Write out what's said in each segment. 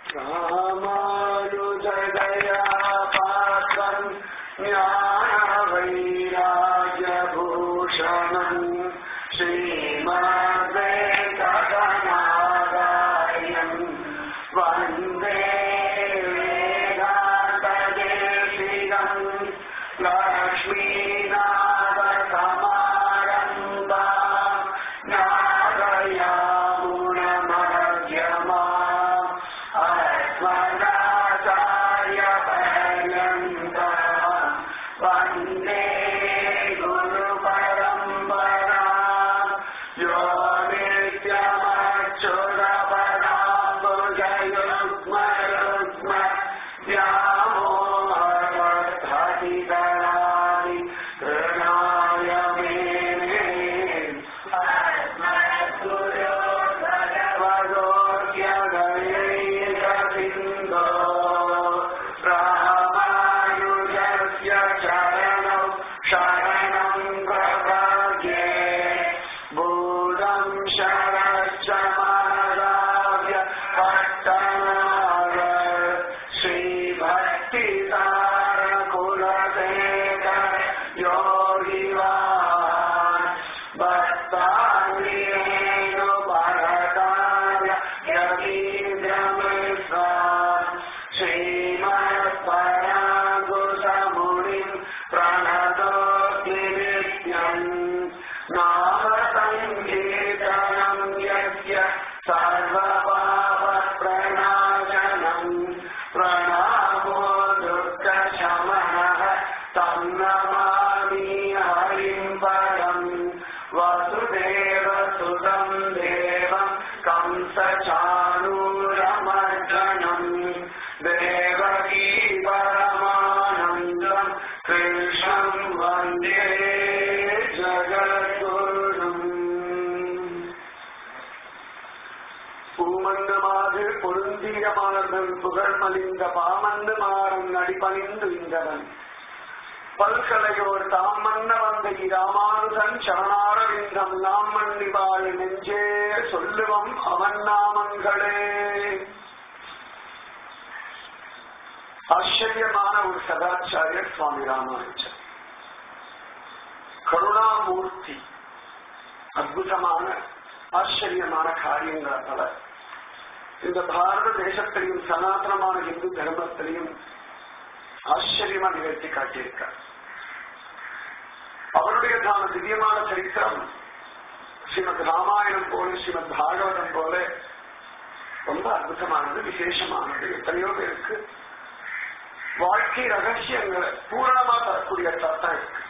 ராமானுஜதயா பாத்திரம் ஞானவைராஜபூஷணம் ஸ்ரீமத்வேங்கடநாராயணம் வந்தே வேதாந்ததேசிகம் லக்ஷ்மீநாதசமாரம்பா நாதயாமுனமध्यமா अस्मदाचार्यपर्यन्ता वन्दे गुरुपरम्परा यो नित्यमच्युतपदाम्बुजयुग्मयुग्म व्यामोहवर्धतिकराणि कृणाय मेने अस्मद्गुरो भगवद्गीतसिन्धो रामानुजस्य चरणौ शरणं प्रपद्ये भूतं शरश्च मादाव्य पट्टनाग श्रीभक्तिसारकुलसेकर योगिवान् भक्ताङ्गेनुपरकाय यतीन्द्रमिश्रान् श्रीमत्पराङ्कुशमुनिम् प्रणतोऽस्मि नित्यम् नाम सङ्कीर्तनम् यस्य सर्वपापप्रणाशनम् प्रणामो दुःखशमनः तं नमामि हरिम् परम् वसुदेवसुतं देवं कंसचाणूरमर्दनम् देवकी परमानन्दम् कृष्णं वन्दे ஜகத்குரும் பூமந்தமாது பொருந்திய மாணவன் புகழ் மலிந்த பாமந்து மாறன் அடிபணிந்து இந்தவன் பல்கலையோர் தாம் மன்ன வந்த இராமானுதன் சரணாரவிந்தம் நாம் மன்னி வாழ நெஞ்சே சொல்லுவம் அவன் நாமங்களே ஆச்சரியமான ஒரு சதாச்சாரியர் சுவாமி ராமானுஜன் கருணாமூர்த்தி அற்புதமான ஆச்சரியமான காரியங்களை பல இந்த பாரத தேசத்திலையும் சனாதனமான இந்து தர்மத்திலையும் ஆச்சரியமா நிகழ்த்தி காட்டியிருக்கார் அவருடைய தான திவ்யமான சரித்திரம் ஸ்ரீமத் ராமாயணம் போல ஸ்ரீமத் பாகவதம் போல ரொம்ப அற்புதமானது விசேஷமானது எத்தனையோ பேருக்கு வாழ்க்கை ரகசியங்களை பூரணமா தரக்கூடிய சட்டம் இருக்கு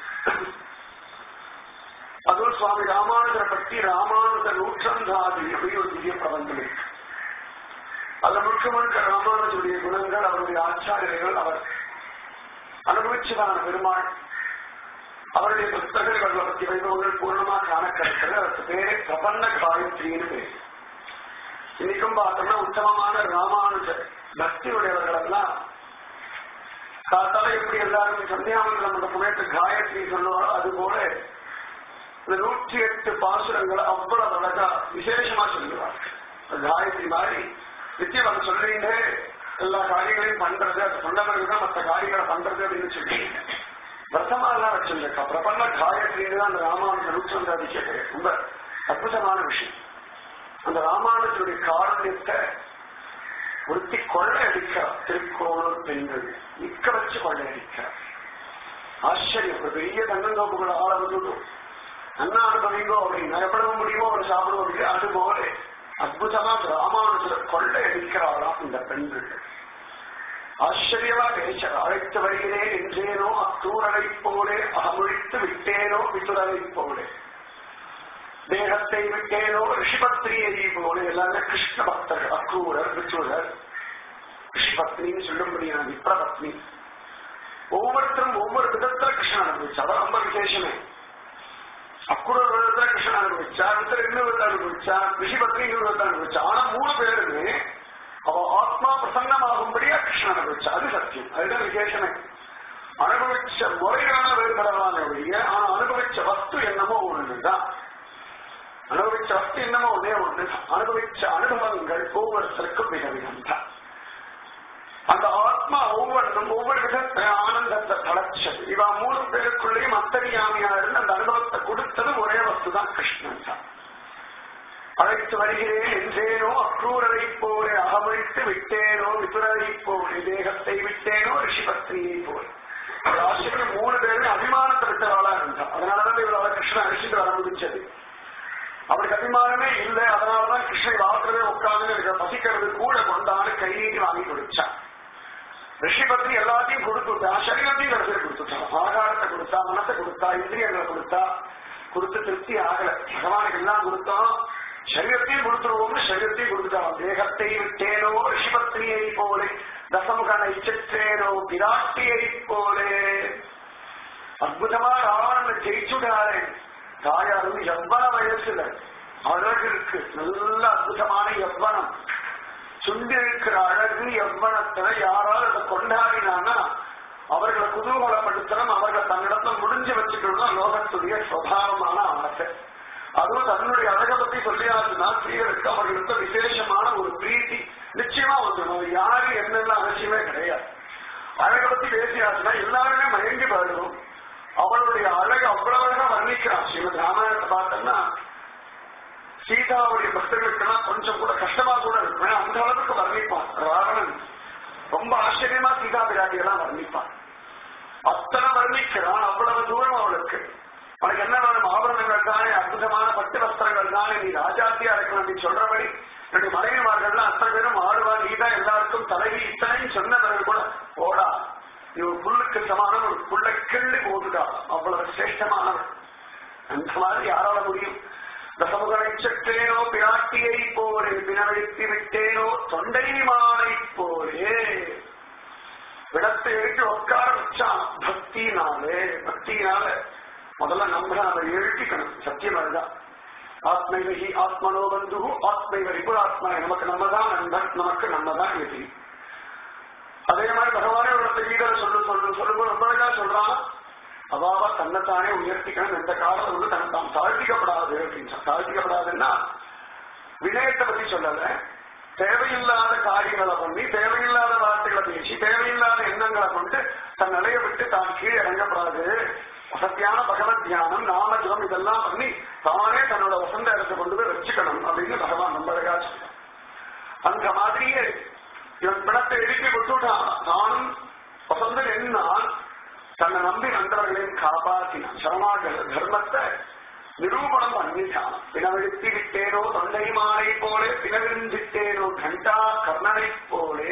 அதுவும் சுவாமி ராமானுஜரை பற்றி ராமானுஜ நூற்றந்தாதி அப்படின்னு ஒரு திவ்ய பிரபந்தம் இருக்கு அதுல முழுக்க முழுக்க ராமானுஜருடைய குணங்கள் அவருடைய ஆச்சாரியர்கள் அவர் அனுபவிச்சதான பெருமாள் அவருடைய புத்தகங்களை பற்றி வைபவங்கள் பூர்ணமா காண கிடைக்கிறது அதற்கு பேரு பிரபன்ன காயத்ரின்னு பேரு இன்னைக்கும் பார்த்தோம்னா உத்தமமான ராமானுஜ பக்தி உடையவர்கள் எல்லாம் காத்தால எப்படி எல்லாரும் சந்தியாமந்தம் அந்த சமயத்து காயத்ரி சொல்லுவாரோ அது போல இந்த நூற்றி எட்டு பாசுரங்களை அவ்வளவு அழகா விசேஷமா சொல்லுவார்கள் காயத்ரி மாதிரி நிச்சயம் அதை சொல்றீங்க எல்லா காரியங்களையும் பண்றது அது சொன்ன பிறகுதான் மற்ற காரியங்களை பண்றது அப்படின்னு சொல்லி விரதமாலாம் வச்சிருக்கா பிரபன்ன காயத்ரின்னு தான் அந்த ராமானுஜ நூற்றொன்று அதிகத்தை ரொம்ப அற்புதமான விஷயம் அந்த ராமானுஜருடைய காரணியத்தை ஒருத்தி கொள்ளையடிக்கிறார் திருக்கோளூர் பெண்கள் நிக்க வச்சு கொள்ளையடிக்கிறார் ஆச்சரியம் ஒரு பெரிய தன்னந்தோப்புகள் ஆள வந்துட்டு அண்ணா அனுபவிங்கோ அப்படின்னு எவ்வளவு முடியுமோ அவர் சாப்பிடுவோம் இல்லையா அது போல அற்புதமா ராமானுஜர் கொள்ளையடிக்கிறாராம் இந்த பெண்கள் ஆச்சரியமா பேச்சர் அழைத்து வருகிறேன் என்றேனோ அத்தூரலை போலே அகமுழித்து விட்டேனோ விட்டுரலை போலே தேகத்தை விட்டேனோ ரிஷிபத்ரியை போல எல்லாமே கிருஷ்ண பக்தர்கள் அக்கூரர் விச்சுரர் ரிஷிபத்னின்னு சொல்லும்படியான விப்ரபத்னி ஒவ்வொருத்தரும் ஒவ்வொரு விதத்துல கிருஷ்ணன் அனுபவிச்சா அதான் ரொம்ப விசேஷமே அக்குரர் விதத்துல கிருஷ்ணன் அனுபவிச்சா வித்தர் இன்னொரு விதத்தை அனுபவிச்சா ரிஷிபத்னி இன்னொரு விதத்தை அனுபவிச்சா ஆனா மூணு பேருமே அவ ஆத்மா பிரசன்னமாகும்படியா கிருஷ்ணன் அனுபவிச்சா அது சத்தியம் அதுதான் விசேஷமே அனுபவிச்ச முறையான வேறுபடலான ஒழிய ஆனா அனுபவிச்ச வஸ்து என்னமோ ஒண்ணுதான் அனுபவிச்ச வஸ்து என்னமோ ஒன்னே ஒண்ணு அனுபவிச்ச அனுபவங்கள் ஒவ்வொருத்தருக்கும் மிக விதம் தான் அந்த ஆத்மா ஒவ்வொன்றும் ஒவ்வொரு வித ஆனந்தத்தை தளச்சது இவா மூணு பேருக்குள்ளேயும் அத்தரியாமையா இருந்து அந்த அனுபவத்தை கொடுத்தது ஒரே வஸ்து தான் கிருஷ்ணன் தான் அழைத்து வருகிறேன் என்றேனோ அக்ரூரரை போலே அகமழித்து விட்டேனோ விதுரரை போலே தேகத்தை விட்டேனோ ரிஷிபத்னியை போல ஆசிரியர் மூணு பேருமே அபிமானத்தை விட்டவளா இருந்தா அதனாலதான் இவளால கிருஷ்ணன் அழிச்சுட்டு வர முடிச்சது அவருக்கு அபிமானமே இல்லை அதனாலதான் கிருஷ்ணன் ராத்திரவே உட்கார்ந்து எனக்கு பசிக்கிறது கூட கொண்டான்னு கை நீட்டி வாங்கி கொடுத்தான் ரிஷிபத்னி எல்லாத்தையும் கொடுத்துட்டா சரீரத்தையும் கடைசியில் கொடுத்துட்டான் ஆகாரத்தை கொடுத்தா மனத்தை கொடுத்தா இந்திரியங்களை கொடுத்தா கொடுத்து திருப்தி ஆகல பகவானுக்கு எல்லாம் கொடுத்தோம் சரீரத்தையும் கொடுத்துருவோம்னு சரீரத்தையும் கொடுத்துட்டான் தேகத்தை விட்டேனோ ரிஷிபத்னியை போலே தசமுகனை சிற்றேனோ பிராட்டியை போலே அற்புதமா ராவணன் ஜெயிச்சுடாரு தாயாரும் எவ்வள வயசுல அழகு இருக்கு நல்ல அற்புதமான எவ்வனம் சுண்டி இருக்கிற அழகு எவ்வனத்துல யாராவது அதை கொண்டாடினானா அவர்களை குதூகலப்படுத்தணும் அவர்களை தன்னிடத்துல முடிஞ்சு வச்சுக்கணும் லோகத்துடைய சுவாவமான ஆசை அதுவும் தன்னுடைய அழகை பத்தி சொல்லியாச்சுன்னா ஸ்ரீகளுக்கு அவர்களுக்கு விசேஷமான ஒரு பிரீத்தி நிச்சயமா வந்துடும் அது யாரு என்னென்ன அவசியமே கிடையாது அழகை பத்தி பேசியாச்சுன்னா எல்லாருமே மயங்கி போயிடும் அவளுடைய அழகு அவ்வளவு அழகா வர்ணிக்கிறான் ஸ்ரீமத் ராமாயணத்தை பார்த்தோம்னா சீதாவுடைய பக்தர்களுக்கெல்லாம் கொஞ்சம் கூட கஷ்டமா கூட இருக்கும் அந்த அளவுக்கு வர்ணிப்பான் ராவணன் ரொம்ப ஆச்சரியமா சீதா பிராட்டியெல்லாம் வர்ணிப்பான் அத்தனை வர்ணிக்கிறான் அவ்வளவு தூரம் அவளுக்கு உனக்கு என்ன வேணும் ஆபரணங்கள் தானே அற்புதமான பட்டு வஸ்திரங்கள் தானே நீ ராஜாத்தியா இருக்கணும் நீ சொல்றபடி என்னுடைய மனைவிமார்கள்லாம் அத்தனை பேரும் ஆடுவா நீதான் எல்லாருக்கும் தலைவி இத்தனையும் சொன்ன பிறகு கூட ஓடா நீ ஒரு புல்லுக்கு சமானம் ஒரு புல்ல கிள்ளி போதுடா அவ்வளவு சிரேஷ்டமானவர் அந்த மாதிரி யாரால முடியும் தசமுகனை சற்றேனோ பிராட்டியை போலே பினவழித்து விட்டேனோ தொண்டை மாலை போலே விடத்தை எழுப்பி உட்கார வச்சான் பக்தினாலே பக்தினால முதல்ல நம்ம அதை எழுப்பிக்கணும் சத்தியம் அதுதான் ஆத்மைவகி ஆத்மனோ பந்து ஆத்மைவ ரிபுராத்மா நமக்கு நம்ம தான் நண்பன் நமக்கு நம்ம தான் எதிரி அதே மாதிரி பகவானே உள்ள கீதை சொல்லு சொல்லு சொல்லும்போது ரொம்ப அழகா சொல்றான் அவாவா தன்னைத்தானே உயர்த்திக்கணும் எந்த காலத்துல வந்து தன் தான் தாழ்த்திக்கப்படாது அப்படின்னு தாழ்த்திக்கப்படாதுன்னா வினயத்தை பத்தி சொல்லல தேவையில்லாத காரியங்களை பண்ணி தேவையில்லாத வார்த்தைகளை பேசி தேவையில்லாத எண்ணங்களை கொண்டு தன் நிலையை விட்டு தான் கீழே இறங்கப்படாது வசத்தியான பகவத் தியானம் நாமஜபம் இதெல்லாம் பண்ணி தானே தன்னோட வசந்த இடத்தை கொண்டு போய் வச்சுக்கணும் அப்படின்னு பகவான் ரொம்ப அழகா சொல்றான் அந்த மாதிரியே இவன் பிணத்தை எழுப்பி விட்டுட்டான் தானும் வசந்த எண்ணான் தன்னை நம்பி நண்பர்களையும் காப்பாற்றினான் சரணாக தர்மத்தை நிரூபணம் பண்ணிட்டான் பிணவெழுத்தி விட்டேனோ தொண்டை மாலை போலே பிணவிருந்திட்டேனோ கண்டா கர்ணனை போலே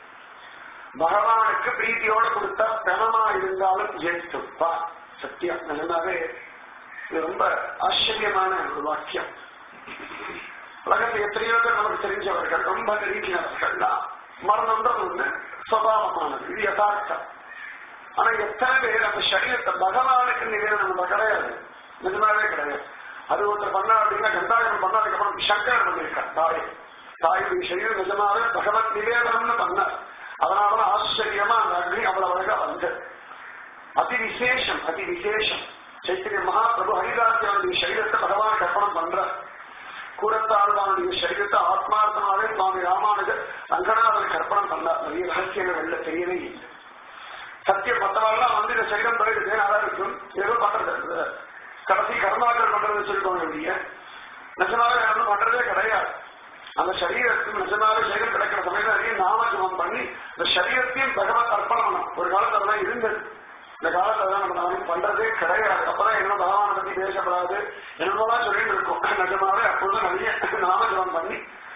பகவானுக்கு பிரீத்தியோட கொடுத்த பிரணமா இருந்தாலும் ஏற்றுப்பா சத்தியம் நிஜமாவே இது ரொம்ப ஆச்சரியமான ஒரு வாக்கியம் உலகத்தில் எத்தனையோ பேர் நமக்கு தெரிஞ்சவர்கள் ரொம்ப நெருங்கினவர்கள் தான் மரணம் தான் ஒண்ணு சுவாவமானது இது யதார்த்தம் ஆனா எத்தனை பேர் அந்த சரீரத்தை பகவானுக்கு நிவேதனம் நம்ம கிடையாது நிஜமாவே கிடையாது அது ஒருத்தர் பண்ணா அப்படின்னா கந்தாயம் பண்ணதுக்கு அப்புறம் சங்கரன் பண்ணிருக்கார் தாய் தாயுடைய சரீரம் நிஜமாவே பகவத் நிவேதனம்னு பண்ணார் அதனாலதான் ஆச்சரியமா அந்த அக்னி அவ்வளவு அழகா வந்து அதி விசேஷம் அதி விசேஷம் சைத்தன்ய மகாபிரபு ஹரிதாசியனுடைய சரீரத்தை பகவானுக்கு அர்ப்பணம் பண்றார் கூடத்தாழ்வானுடைய சரீரத்தை ஆத்மார்த்தமாவே சுவாமி ராமானுஜர் ரங்கநாதனுக்கு அர்ப்பணம் பண்ணார் நிறைய ரகசியங்கள் வெளில தெரியவே இல்லை சத்தியம் மற்றவெல்லாம் வந்து இந்த சரீரம் பிறகு தேனாதா இருக்கும் ஏதோ பண்றது கடைசி கர்மாக்கள் பண்றது சொல்லிக்கோங்க இல்லையா நிஜமாவே யாரும் பண்றதே கிடையாது அந்த சரீரத்துக்கு நிஜமாவே சரீரம் கிடைக்கிற சமயத்தில் நிறைய நாமஜபம் பண்ணி இந்த சரீரத்தையும் பகவத் அர்ப்பணம் பண்ணணும் ஒரு காலத்துல அதெல்லாம் இருந்தது இந்த காலத்துல தான் நம்ம நாளைக்கு பண்றதே கிடையாது அப்பதான் என்ன பகவானை பத்தி பேசப்படாது என்னமோதான் சொல்லிட்டு இருக்கோம் நிஜமாவே அப்போது நிறைய நாமஜபம் பண்ணி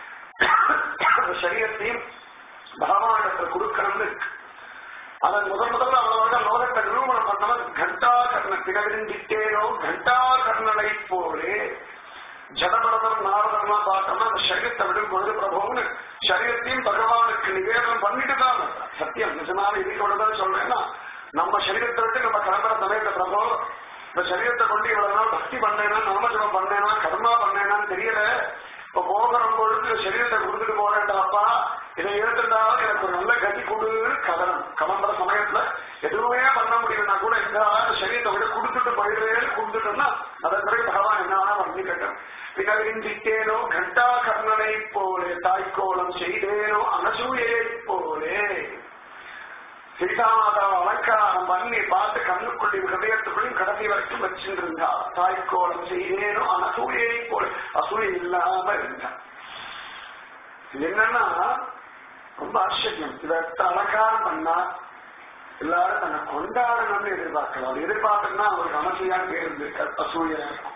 அந்த சரீரத்தையும் பகவானிடத்துல கொடுக்கணும்னு இருக்கு அதன் முதல் முதல்ல அவ்வளவு லோகத்தை நிரூபணம் பண்ணவன் கண்டா கர்ண பிறவிருந்திட்டேனோ கண்டா கர்ணனை போலே ஜடபரதம் நாரதமா பார்த்தோம்னா அந்த சரீரத்தை விடும் பொழுது பிரபுன்னு சரீரத்தையும் பகவானுக்கு நிவேதனம் பண்ணிட்டு தான் வந்தான். சத்தியம் நிஜமாக இதுக்கு தான் சொல்றேன்னா நம்ம சரீரத்தை விட்டு நம்ம கிளம்புற சமயத்தை பிரபு இந்த சரீரத்தை கொண்டு இவ்வளவு நாள் பக்தி பண்ணேனா நாமஜபம் பண்ணேனா கர்மா பண்ணேனான்னு தெரியல இப்ப போகிற பொழுது சரீரத்தை கொடுத்துட்டு போறேன்டாப்பா இதை எடுத்துட்டாலும் எனக்கு ஒரு நல்ல கதி கொடுன்னு கதனம் கிளம்புற சமயத்துல எதுவுமே பண்ண முடியலன்னா கூட இந்த சரீரத்தை விட கொடுத்துட்டு போயிடுறேன்னு கொடுத்துட்டோம்னா அதன் பிறகு பகவான் என்ன வேணா பண்ணி கட்டும் பின்னவிரிந்திட்டேனோ கண்டா கர்ணனை போலே தாய்க்கோலம் செய்தேனோ அனசூயை போலே சீதாமாதாவை அலங்காரம் பண்ணி பார்த்து கண்ணுக்குள்ளையும் ஹிருதயத்துக்குள்ளையும் கடைசி வரைக்கும் வச்சிருந்தா தாய்க்கோலம் செய்தேனும் அனசூயை போல அசூயை இல்லாம இருந்தா இது என்னன்னா ரொம்ப ஆச்சரியம் இதை அலங்காரம் பண்ணா எல்லாரும் தன்னை கொண்டாடணும்னு எதிர்பார்க்கலாம் எதிர்பார்க்கணும்னா அவருக்கு அனசையான்னு பேர் இருக்கு அசூயா இருக்கும்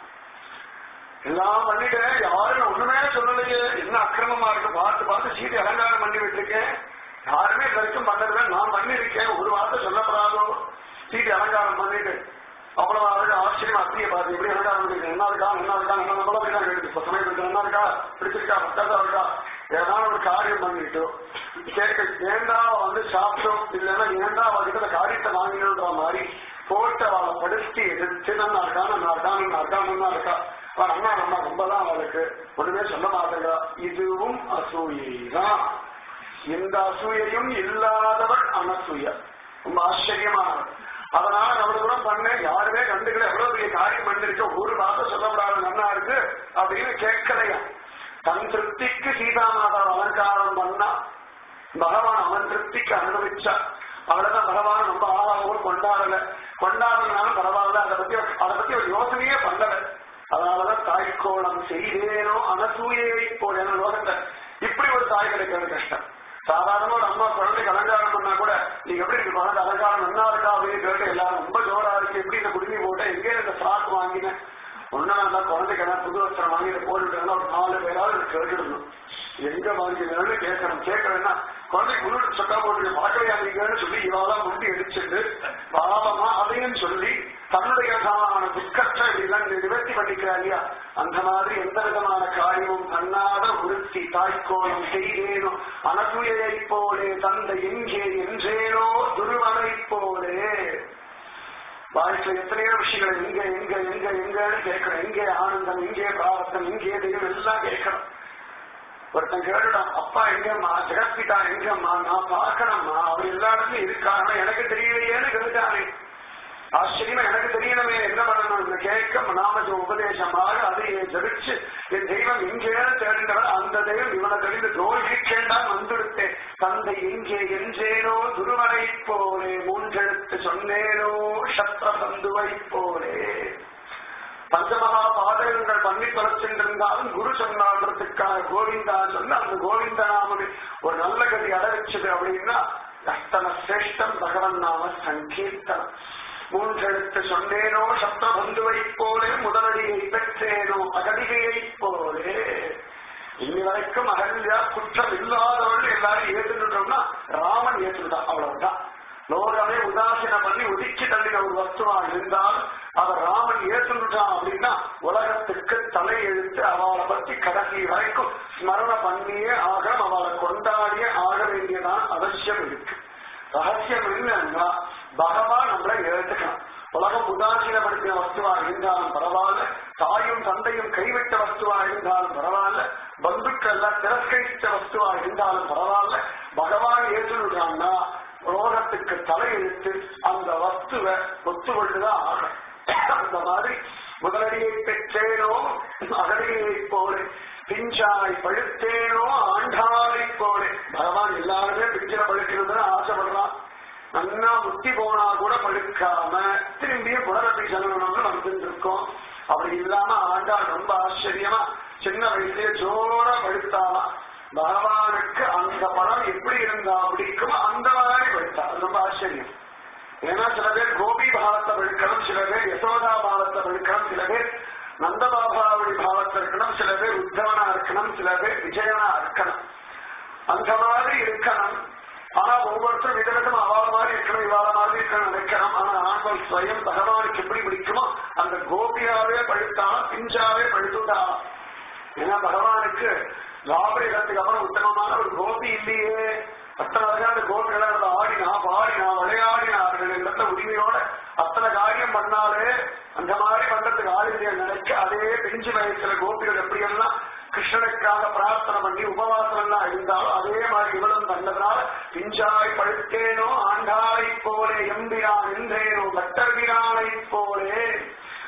எல்லாம் பண்ணிட்டேன் யாரும் ஒண்ணுமே சொல்லலையே என்ன அக்கிரமமா இருக்கு பார்த்து பார்த்து சீதை அலங்காரம் பண்ணி விட்டுருக்கேன் யாருமே இது வரைக்கும் பண்ணதில்லை நான் பண்ணிருக்கேன் ஒரு வார்த்தை சொல்லப்படாதோ சீதை அலங்காரம் பண்ணிட்டு அவ்வளவு அழகு ஆச்சரியம் அத்திய பார்த்து எப்படி அலங்காரம் பண்ணிருக்கேன் என்ன இருக்கா என்ன இருக்கா என்ன நம்மள போய் தான் கேட்டு இப்ப சமயத்துக்கு என்ன இருக்கா பிடிச்சிருக்கா பக்கத்தா இருக்கா ஏதாவது ஒரு காரியம் பண்ணிட்டு கேட்க ஏண்டா வந்து சாப்பிட்டோம் இல்லைன்னா ஏண்டா அவகிட்ட அந்த காரியத்தை வாங்கினோன்ற மாதிரி போட்டு அவளை படுத்தி எதிர்த்து நல்லா இருக்கா நல்லா இருக்கா நல்லா இருக்கா நல்லா இருக்கா அவன் அண்ணா அம்மா ரொம்ப தான் அவளுக்கு ஒண்ணுமே சொல்ல மாட்டேங்க இதுவும் அசூயை தான் எந்த அசூயையும் இல்லாதவள் அனசூய ரொம்ப ஆச்சரியமானவள் அதனால நம்ம கூட பண்ண யாருமே கண்டுக்கல எவ்வளவு பெரிய காரியம் பண்ணிருக்க ஒரு வார்த்தை சொல்லப்படாத நல்லா இருக்கு அப்படின்னு கேட்கலையா தன் திருப்திக்கு சீதாமாதா அலங்காரம் பண்ணா பகவான் அவன் திருப்திக்கு அனுபவிச்சா அவளதான் பகவான் ரொம்ப ஆளாகவும் கொண்டாடல கொண்டாடலனாலும் பரவாயில்ல அதை பத்தி அதை பத்தி ஒரு யோசனையே பண்ணல அதனாலதான் தாய்க்கோளம் செய்தேனோ அனசூயை போல லோகத்தை இப்படி ஒரு தாய் கிடைக்கிறது கஷ்டம் சாதாரண ஒரு அம்மா குழந்தைக்கு அலங்காரம் பண்ணா கூட நீங்க எப்படி இருக்கு குழந்தை அலங்காரம் நல்லா இருக்கா அப்படின்னு கேட்டு எல்லாரும் ரொம்ப ஜோரா இருக்கு எப்படி இந்த குடுமி போட்ட எங்கே இந்த ஃப்ராக் வாங்கினேன் ஒன்னும் வேண்டாம் குழந்தைக்கு எல்லாம் புது வஸ்திரம் வாங்கிட்டு போட்டுட்டு ஒரு நாலு பேராவது கேட்டுடணும் எங்க வாங்கினு கேட்கணும் கேட்கலன்னா குழந்தைக்கு முன்னாடி சொக்கா போட்டு பார்க்கலையா நீங்கன்னு சொல்லி இவாதான் முண்டி அடிச்சுட்டு பாவமா அதையும் சொல்லி தன்னுடைய விதமான துக்கத்தை இப்படிலாம் நிவர்த்தி பண்ணிக்கிறா இல்லையா அந்த மாதிரி எந்த விதமான காரியமும் தன்னாத உறுத்தி தாய்க்கோளம் செய்தேனோ அனசூயை போலே தந்தை எங்கே என்றேனோ துருவனை போலே வாழ்க்கையில் எத்தனையோ விஷயங்கள் எங்க எங்க எங்க எங்கன்னு கேட்கிறோம் எங்கே ஆனந்தம் எங்கே பிராரத்தம் எங்கே தெய்வம் எல்லாம் கேட்கிறோம் ஒருத்தன் கேட்டுட்டான் அப்பா எங்கம்மா ஜெகத்பிதா எங்கம்மா நான் பார்க்கணும்மா அவர் எல்லா இடத்துலயும் இருக்காங்க எனக்கு தெரியலையேன்னு கேட்டானே ஆச்சரியமா எனக்கு தெரியணுமே என்ன பண்ணணும் கேட்க நாமஜ உபதேசமாக அதை ஜபிச்சு என் தெய்வம் எங்கே தேடினவர் அந்த தெய்வம் இவனை தெரிந்து தோல் இருக்கேண்டான் வந்துடுத்தேன் தந்தை எங்கே என்றேனோ துருவனை போலே மூன்றெழுத்து சொன்னேனோ சத்திர பந்துவை போலே பஞ்சமகா பாதகங்கள் பண்ணி தொலைச்சென்றிருந்தாலும் குரு சொன்னான்றதுக்காக கோவிந்தா சொன்ன அந்த கோவிந்த நாமமே ஒரு நல்ல கதி அடைச்சது அப்படின்னா அத்தன சிரேஷ்டம் பகவன் நாம சங்கீர்த்தனம் மூன்றெழுத்து சொன்னேனோ சப்த பந்துவை போலே முதலடியை பெற்றேனோ அகடிகையை போலே இன்னி வரைக்கும் அகல்யா குற்றம் இல்லாதவர்கள் எல்லாரும் ஏற்றுக்கிட்டோம்னா ராமன் ஏற்றுக்கிட்டான் அவ்வளவுதான் லோகமே உதாசீன பண்ணி ஒதுக்கி தள்ளின ஒரு வஸ்துவா இருந்தால் அவர் ராமன் ஏற்றுட்டான் அப்படின்னா உலகத்துக்கு தலை எழுத்து அவளை பத்தி கடைசி வரைக்கும் ஸ்மரண பண்ணியே ஆகணும் அவளை கொண்டாடியே ஆக வேண்டியதான் அவசியம் இருக்கு ரகசியம் என்னன்னா பகவான் நம்மளை ஏற்றுக்கணும் உலகம் உதாசீனப்படுத்தின வஸ்துவா இருந்தாலும் பரவாயில்ல தாயும் தந்தையும் கைவிட்ட வஸ்துவா இருந்தாலும் பரவாயில்ல பந்துக்கள் எல்லாம் திரஸ்கரித்த வஸ்துவா இருந்தாலும் பரவாயில்ல பகவான் ஏற்றுட்டான்னா ரோகத்துக்கு தலையெழுத்து அந்த வஸ்துவை ஒத்துக்கொண்டுதான் ஆகும் அந்த மாதிரி முதலடியை பெற்றேனோ அகடியை போல பிஞ்சாய் பழுத்தேனோ ஆண்டாளை போல பகவான் எல்லாருமே பிஞ்சில பழுக்கிறதுன்னு ஆசைப்படுறான் நன்னா முத்தி போனா கூட பழுக்காம திரும்பியும் புனரப்பி செல்லணும்னு வந்துட்டு இருக்கோம் அப்படி இல்லாம ஆண்டாள் ரொம்ப ஆச்சரியமா சின்ன வயசுலயே ஜோரா பழுத்தாலாம் பகவானுக்கு அந்த படம் எப்படி இருந்தா பிடிக்குமோ அந்த மாதிரி படுத்தா அது ரொம்ப ஆச்சரியம் ஏன்னா சில பேர் கோபி பாவத்தை படுக்கணும் சில பேர் யசோதா பாவத்தை படுக்கணும் சில பேர் நந்தபாபாவுடைய பாவத்தை இருக்கணும் சில பேர் உத்தவனா இருக்கணும் சில பேர் விஜயனா இருக்கணும் அந்த மாதிரி இருக்கணும் ஆனா ஒவ்வொருத்தரும் விதவிதம் அவாத மாதிரி இருக்கணும் இவாத மாதிரி இருக்கணும் நினைக்கணும் ஆனா ஆண்கள் ஸ்வயம் பகவானுக்கு எப்படி பிடிக்குமோ அந்த கோபியாவே பழுத்தாலும் பிஞ்சாவே பழுத்துட்டாலும் ஏன்னா பகவானுக்கு ராபரிடத்துக்கு அப்புறம் உத்தமமான ஒரு கோபி இல்லையே அத்தனை அழகான கோபிகளா இருந்த ஆடினா பாடினா விளையாடினார்கள் என்ற உரிமையோட அத்தனை காரியம் பண்ணாலே அந்த மாதிரி பண்றதுக்கு ஆளுநரை நினைக்க அதே பிஞ்சு வயசுல கோபிகள் எப்படியெல்லாம் கிருஷ்ணனுக்காக பிரார்த்தனை பண்ணி உபவாசம் எல்லாம் இருந்தாலும் அதே மாதிரி இவளும் பண்ணதுனால பிஞ்சாய் பழுத்தேனோ ஆண்டாளை போலே எம்பிரான் என்றேனோ பட்டர்பிரானை போலே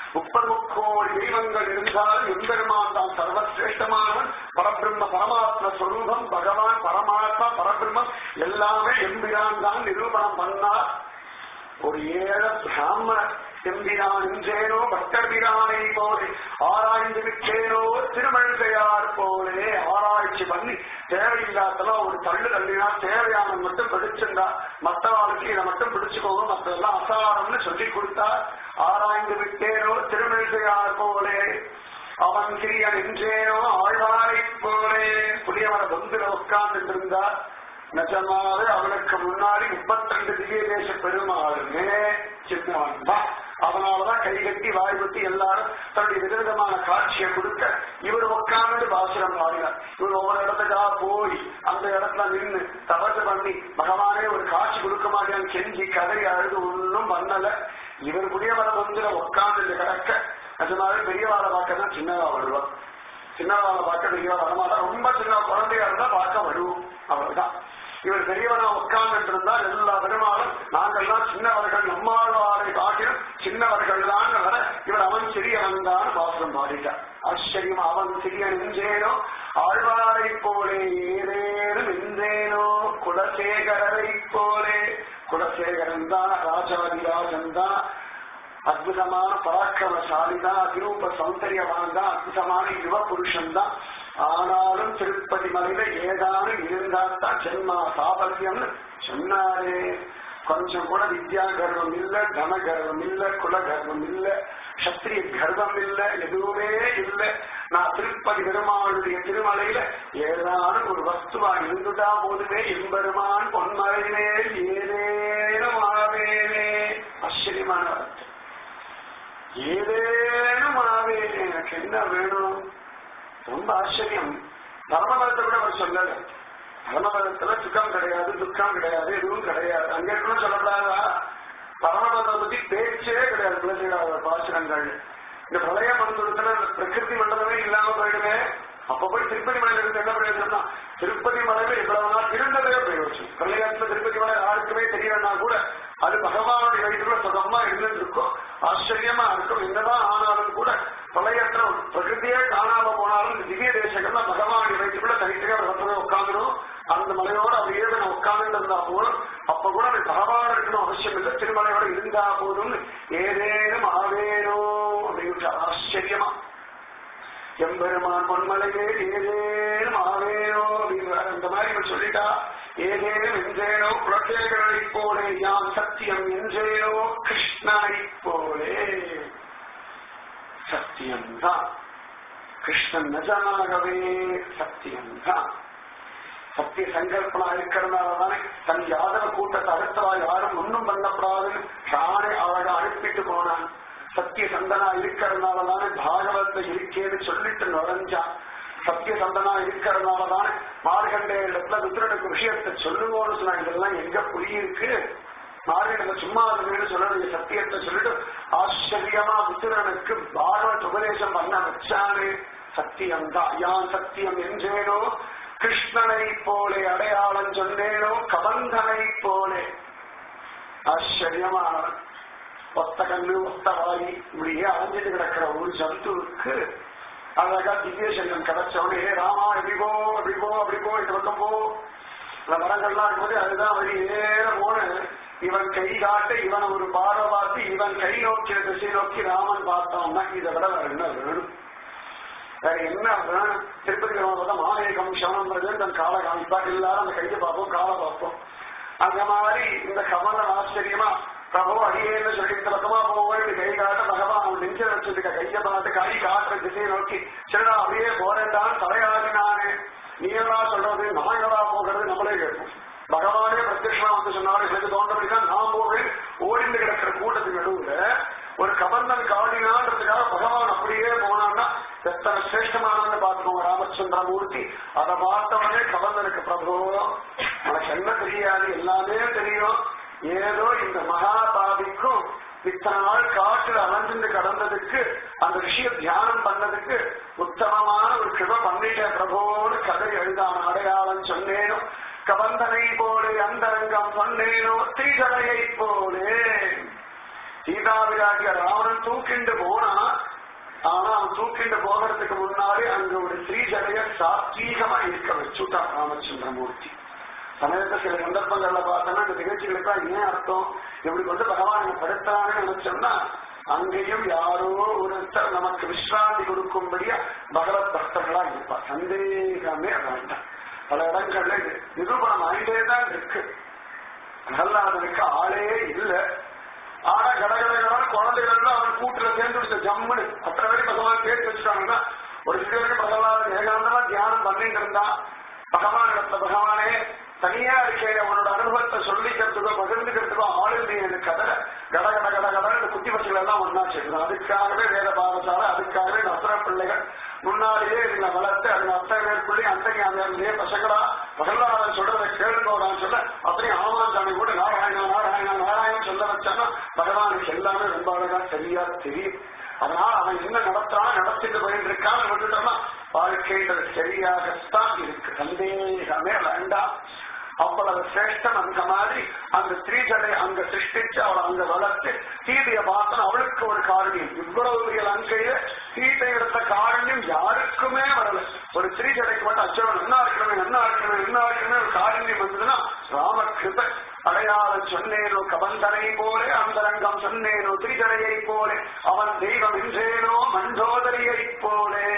முப்பது முக்கோடி தெய்வங்கள் இருந்தாலும் எம்பெருமான் தான் சர்வசிரேஷ்டமானவன் பரபிரம்ம பரமாத்ம ஸ்வரூபம் பகவான் பரமாத்மா பரபிரம்மம் எல்லாமே எம்பிரான் தான் நிரூபணம் பண்ணார் ஒரு ஏழ பிராமண எம்பிரான் என்றேனோ பட்டர்பிரானை போலே ஆராய்ந்து விட்டேனோ திருமழிசையார் போலே ஆராய்ச்சி பண்ணி தேவையில்லாதெல்லாம் ஒரு தள்ளு தள்ளினா தேவையான மட்டும் படிச்சிருந்தா மற்றவாளுக்கு இதை மட்டும் பிடிச்சுக்கோங்க மற்றதெல்லாம் அசாரம்னு சொல்லி கொடுத்தா ஆராய்ந்து விட்டேனோ திருமழிசையார் போலே அவன் கிரியன் என்றேனோ ஆழ்வாரை போலே புளியவர பந்துல உட்கார்ந்து இருந்தார் நிஜமாவே அவனுக்கு முன்னாடி முப்பத்தி ரெண்டு திவ்ய தேச பெருமாளுமே சின்னவன் தான் அதனாலதான் கை கட்டி வாய் குத்தி எல்லாரும் தன்னுடைய விதவிதமான காட்சியை கொடுக்க இவர் உட்கார்ந்து பாசுரம் பாடினார் இவர் ஒவ்வொரு இடத்துக்கா போய் அந்த இடத்துல நின்று தபசு பண்ணி பகவானே ஒரு காட்சி கொடுக்க மாட்டேன்னு கெஞ்சி கதறி அழுது ஒன்றும் பண்ணல இவர் புதியவர மந்திர உட்கார்ந்து கிடக்க நிஜமாவே பெரியவாளை பார்க்க தான் சின்னவா வருவார் சின்னவாளை பார்க்க பெரியவா வரமாட்டா ரொம்ப சின்ன குழந்தையா இருந்தா பார்க்க வருவோம் அவ்வளவுதான் இவர் பெரியவனா உட்கார்ந்துட்டு இருந்தால் எல்லா பெருமாளும் நாங்கள்லாம் சின்னவர்கள் நம்மாழ்வாரை காட்டிலும் சின்னவர்கள் தான் வர இவர் அவன் சிறியவன் தான் பாசுரம் பாடிட்டார் ஆச்சரியம் அவன் சிறியன் என்றேனோ ஆழ்வாரை போலே ஏதேனும் என்றேனோ குலசேகரரை போலே குலசேகரன் தான் ராஜாதிராஜன் தான் அற்புதமான பராக்கிரமசாலி தான் அதிரூப சௌந்தரியவான் தான் அற்புதமான யுவ புருஷன் தான் ஆனாலும் திருப்பதி மலையில ஏதானும் இருந்தாத்தான் ஜென்மா சாபல்யம்னு சொன்னாரே கொஞ்சம் கூட வித்யா கர்வம் இல்ல தன கர்வம் இல்ல குல கர்வம் இல்ல சத்திரிய கர்வம் இல்ல எதுவுமே இல்ல நான் திருப்பதி பெருமாளுடைய திருமலையில ஏதானும் ஒரு வஸ்துவா இருந்துட்டா போதுமே எம்பெருமான் பொன்மலையிலே ஏதேனும் ஆவேனே ஆச்சரியமான வார்த்தை ஏதேனும் ஆவேனே எனக்கு என்ன வேணும் ரொம்ப ஆச்சரியம் பரமபதத்தை கூட அவர் சொல்லல பரமபதத்துல சுகம் கிடையாது துக்கம் கிடையாது எதுவும் கிடையாது அங்க இருக்கணும் சொல்லக்கூடாதா பரமபதத்தை பத்தி பேச்சே கிடையாது குலசேகர பாசுரங்கள் இந்த பிரளய மண்டலத்துல இந்த பிரகிருதி மண்டலமே இல்லாம போயிடுமே அப்ப போய் திருப்பதி மலையில இருந்து என்ன பிரயோஜனம் திருப்பதி மலையில இவ்வளவு நாள் இருந்ததே பிரயோஜனம் பிரளயத்துல திருப்பதி மலை யாருக்குமே தெரியலன்னா கூட அது பகவானுடைய வயிற்றுல சுகமா இருந்துட்டு இருக்கும் ஆச்சரியமா இருக்கும் என்னதான் ஆனாலும் கூட பிரளயத்துல பிரகிருதியே காணாம போனாலும் இந்த திவ்ய தேசங்கள்ல பகவானுடைய வயிற்றுக்குள்ள தனித்தனியா ஒரு இடத்துல உட்காந்துடும் அந்த மலையோட அப்படியே நான் உட்கார்ந்து இருந்தா போதும் அப்ப கூட எனக்கு பகவான் இருக்கணும் அவசியம் இல்லை திருமலையோட இருந்தா போதும் ஏதேனும் ஆவேனோ அப்படின்னு ஆச்சரியமா எம்பெருமான் பொன்மலையே ஏதேனும் ஆவேனோ அப்படிங்கிறார் இந்த மாதிரி இவன் சொல்லிட்டா ஏதேனும் என்றேனோ குலசேகரை போலே யான் சத்தியம் என்றேனோ கிருஷ்ணனை போலே சத்தியம்தான் கிருஷ்ணன் நஜனாகவே சத்தியம்தான் சத்திய சங்கல்பனா இருக்கிறதுனாலதானே தன் யாதவ கூட்டத்தை அடுத்தவா யாரும் ஒன்றும் பண்ணப்படாதுன்னு தானே அழகா அனுப்பிட்டு போனான் சத்திய சந்தனா இருக்கிறதுனாலதானே பாகவத்தை இருக்கேன்னு சொல்லிட்டு நுழைஞ்சான் சத்திய சந்தனா இருக்கிறதுனாலதானே மார்கண்டே இடத்துல ருத்ரனுக்கு விஷயத்தை சொல்லுவோம்னு சொன்னா இதெல்லாம் எங்க புரியிருக்கு மார்கண்ட சும்மா இருக்குன்னு சொல்ல சத்தியத்தை சொல்லிட்டு ஆச்சரியமா புத்திரனுக்கு பாகவத் உபதேசம் பண்ண வச்சானே சத்தியம் தான் யான் சத்தியம் என்றேனோ கிருஷ்ணனை போலே அடையாளம் சொன்னேனோ கபந்தனை போலே ஆச்சரியமானவன் ஒத்த கண்ணு ஒத்த வாயி இப்படியே அலைஞ்சிட்டு கிடக்கிற ஒரு ஜந்துவுக்கு அழகா திவ்ய சரீரம் கிடைச்சவனே "ஹே ராமா இப்படி போ அப்படி போ அப்படி போ இந்த பக்கம் போ அந்த மரங்கள்லாம் இருக்கும்போது அதுதான் வழி நேர போன இவன் கை காட்ட இவன் ஒரு பார்வை பார்த்து இவன் கை நோக்கிய திசை நோக்கி ராமன் பார்த்தான்னா இதை விட வேற என்ன வேணும் வேற என்ன வேணும் திருப்பதி கிராமத்தில் மாயகம் சவனம் தன் காலை காமிப்பா எல்லாரும் அந்த கையை பார்ப்போம் காலை பார்ப்போம் அந்த மாதிரி இந்த கமலம் ஆச்சரியமா பிரபு அடியேன்னு சொல்லி இந்த பக்கமா போவோம் இப்படி கை காட்ட பகவான் அவன் நெஞ்ச வச்சிருக்க கையை பார்த்து கை காட்டுற திசையை நோக்கி சரிடா அப்படியே போறேன்டான் தலையாடினானே நீ என்னடா சொல்றது நான் என்னடா போகிறது நம்மளே கேட்போம் பகவானே பிரத்யட்சமா வந்து சொன்னாரு எனக்கு தோன்றபடிதான் நான் போவேன் ஓடிந்து கிடக்கிற கூட்டத்துக்கு நடுவுல ஒரு கபந்தன் காடினான்றதுக்காக பகவான் அப்படியே போனான்னா எத்தனை சிரேஷ்டமானவன்னு பார்த்துக்கோங்க ராமச்சந்திரமூர்த்தி அதை பார்த்தவனே கபந்தனுக்கு பிரபு உனக்கு என்ன தெரியாது எல்லாமே தெரியும் ஏதோ இந்த மகாபாவிக்கும் இத்தனை நாள் காட்டுல அலைஞ்சிருந்து கடந்ததுக்கு அந்த விஷயம் தியானம் பண்ணதுக்கு உத்தமமான ஒரு கிருப பண்ணிட்ட பிரபோன்னு கதை எழுதான அடையாளம் சொன்னேனோ கபந்தனை போலே அந்தரங்கம் சொன்னேனோ ஸ்ரீகலையை போலே சீதாபிராட்டிய ராவணன் தூக்கிண்டு போனா ஆனா அவன் தூக்கிண்டு போகிறதுக்கு முன்னாடி அங்க ஒரு ஸ்ரீஜடைய சாத்வீகமா இருக்க வச்சுட்டான் ராமச்சந்திரமூர்த்தி சமயத்தை சில சந்தர்ப்பங்கள்ல பார்த்தோம்னா இந்த நிகழ்ச்சிகளுக்கு ஏன் அர்த்தம் இப்படி கொண்டு பகவான் படுத்தான்னு நினைச்சோம்னா அங்கேயும் யாரோ ஒருத்தர் நமக்கு விஸ்ராந்தி கொடுக்கும்படியா பகவத் பக்தர்களா இருப்பார் சந்தேகமே வேண்டாம் பல இடங்கள்ல இது நிரூபணம் ஆயிட்டே தான் இருக்கு பிரகலாதனுக்கு ஆளே இல்ல ஆனா கடகடகடான குழந்தைகள் அவன் கூட்டுல சேர்ந்து விட்ட ஜம்முன்னு அத்தனை வரை பகவான் கேட்டு வச்சுட்டாங்கன்னா ஒரு சிலருக்கு பிரகலாதன் ஏகாந்தமா தியானம் பண்ணிட்டு இருந்தான் பகவான் இடத்துல பகவானே தனியா இருக்கே அவனோட அனுபவத்தை சொல்லிக்கிறதுக்கோ பகிர்ந்துக்கிறதுக்கோ ஆள் இல்லையே எனக்கு கதை கட கட கட கட இந்த குட்டி பசங்கள் எல்லாம் ஒன்னா சேர்க்கணும் அதுக்காகவே வேத பாடசாலை அதுக்காகவே நத்திர பிள்ளைகள் முன்னாடியே இதுல வளர்த்து அது அத்தனை மேற்கொள்ளி அத்தனை அந்த பசங்களா பகல்லாதன் சொல்றதை கேளுங்கோடான்னு சொல்ல அப்படியும் ஆமான் சாமி கூட நாராயணா நாராயணா நாராயணன் சொல்ல வச்சான்னா பகவானுக்கு எல்லாமே ரொம்ப அழகா சரியா தெரியும் அதனால அவன் என்ன நடத்தான் நடத்திட்டு போயிட்டு இருக்கான்னு விட்டுட்டோம்னா வாழ்க்கைன்றது சரியாகத்தான் இருக்கு சந்தேகமே வேண்டாம் அவ்வளவு சிரேஷ்டம் அந்த மாதிரி அந்த ஸ்ரீஜனை அங்க சிருஷ்டிச்சு அவளை அங்க வளர்த்து சீதையை பார்த்தா அவளுக்கு ஒரு காரணியம் இவ்வளவு பெரிய லங்கையில சீதை எடுத்த காரணியம் யாருக்குமே வரல ஒரு ஸ்ரீஜடைக்கு மட்டும் அச்சவன் என்ன இருக்கணுமே என்ன இருக்கணுமே என்ன இருக்கணுமே ஒரு காரணியம் வந்ததுன்னா ராமகிருத அடையாளம் சொன்னேனோ கபந்தனை போலே அந்தரங்கம் சொன்னேனோ திரிஜடையை போலே அவன் தெய்வம் என்றேனோ மண்டோதரியை போலே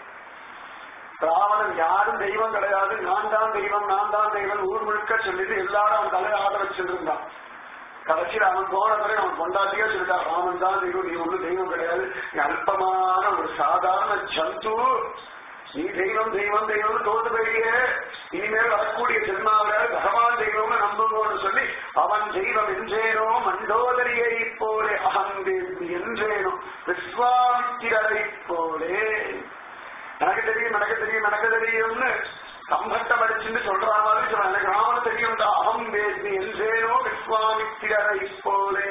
ராவணன் யாரும் தெய்வம் கிடையாது நான் தான் தெய்வம் நான் தான் தெய்வம் ஊர் முழுக்க சொல்லிட்டு எல்லாரும் அவன் தலையை ஆட வச்சிருந்தான் கடைசியில் அவன் போன பிறகு அவன் கொண்டாட்டியே சொல்லிட்டான் ராமன் தான் தெய்வம் நீ ஒண்ணு தெய்வம் கிடையாது நீ அல்பமான ஒரு சாதாரண ஜந்து நீ தெய்வம் தெய்வம் தெய்வம் தோத்து போயிட்டே இனிமேல் வரக்கூடிய ஜென்மாவில் பகவான் தெய்வம்னு நம்புங்கன்னு சொல்லி அவன் தெய்வம் என்றேனோ மண்டோதரியை போலே அகந்து என்றேனோ விஸ்வாமித்திரரை போலே எனக்கு தெரியும் எனக்கு தெரியும் எனக்கு தெரியும்னு சம்பட்டம் அடிச்சுன்னு சொல்ற மாதிரி சொல்றான் எனக்கு ராமன் தெரியும் அகம் வேதி என்றேனோ விஸ்வாமித்திரரை போலே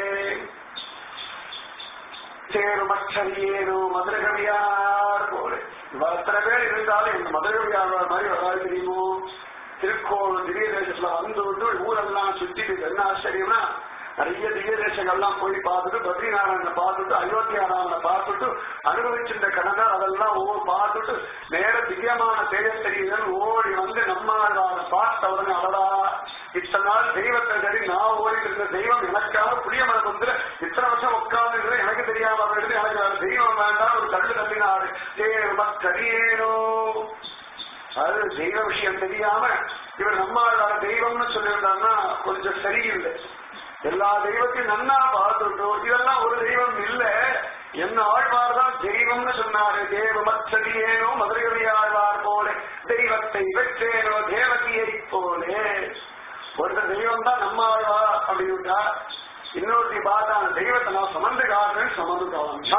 சேருமற்றறியேனோ மதுரகவியார் போலே இவ அத்தனை பேர் இருந்தாலும் இந்த மதுரகவியார் மாதிரி வராது தெரியுமோ திருக்கோள் திவ்ய தேசத்துல வந்து விட்டு ஊரெல்லாம் சுத்திட்டு என்ன ஆச்சரியம்னா நிறைய திவ்ய தேசங்கள்லாம் போய் பார்த்துட்டு பத்ரிநாராயணனை பார்த்துட்டு அயோத்தியாராமனை பார்த்துட்டு அனுபவிச்சிருந்த கடனால் அதெல்லாம் ஒவ்வொரு பார்த்துட்டு நேர திவ்யமான தேஜஸ்தரியன் ஓடி வந்து நம்மாழ்வாரை பார்த்த உடனே அவடா இத்தனை நாள் தெய்வத்தை சரி நான் ஓடிட்டு இருந்த தெய்வம் எனக்காக புளிய மரம் வந்து இத்தனை வருஷம் உட்கார்ந்து எனக்கு தெரியாம எடுத்து எனக்கு வேற தெய்வம் வேண்டாம் ஒரு கல்லு தள்ளினாரு தேவக்கரியேனோ அது தெய்வ விஷயம் தெரியாம இவர் நம்மாழ்வார தெய்வம்னு சொல்லியிருந்தாங்கன்னா கொஞ்சம் சரியில்லை எல்லா தெய்வத்தையும் நன்னா பார்த்துட்டோம் இதெல்லாம் ஒரு தெய்வம் இல்ல என்ன ஆழ்வார் தான் தெய்வம்னு சொன்னாரு தேவமச்சதியேனோ மதுரை ஆழ்வார் போல தெய்வத்தை வெற்றேனோ தேவகியை போலே ஒரு தெய்வம் தான் நம்ம ஆழ்வா அப்படின்ட்டா இன்னொருத்தி பார்த்தா அந்த தெய்வத்தை நான் சுமந்து காட்டுறேன் சுமந்து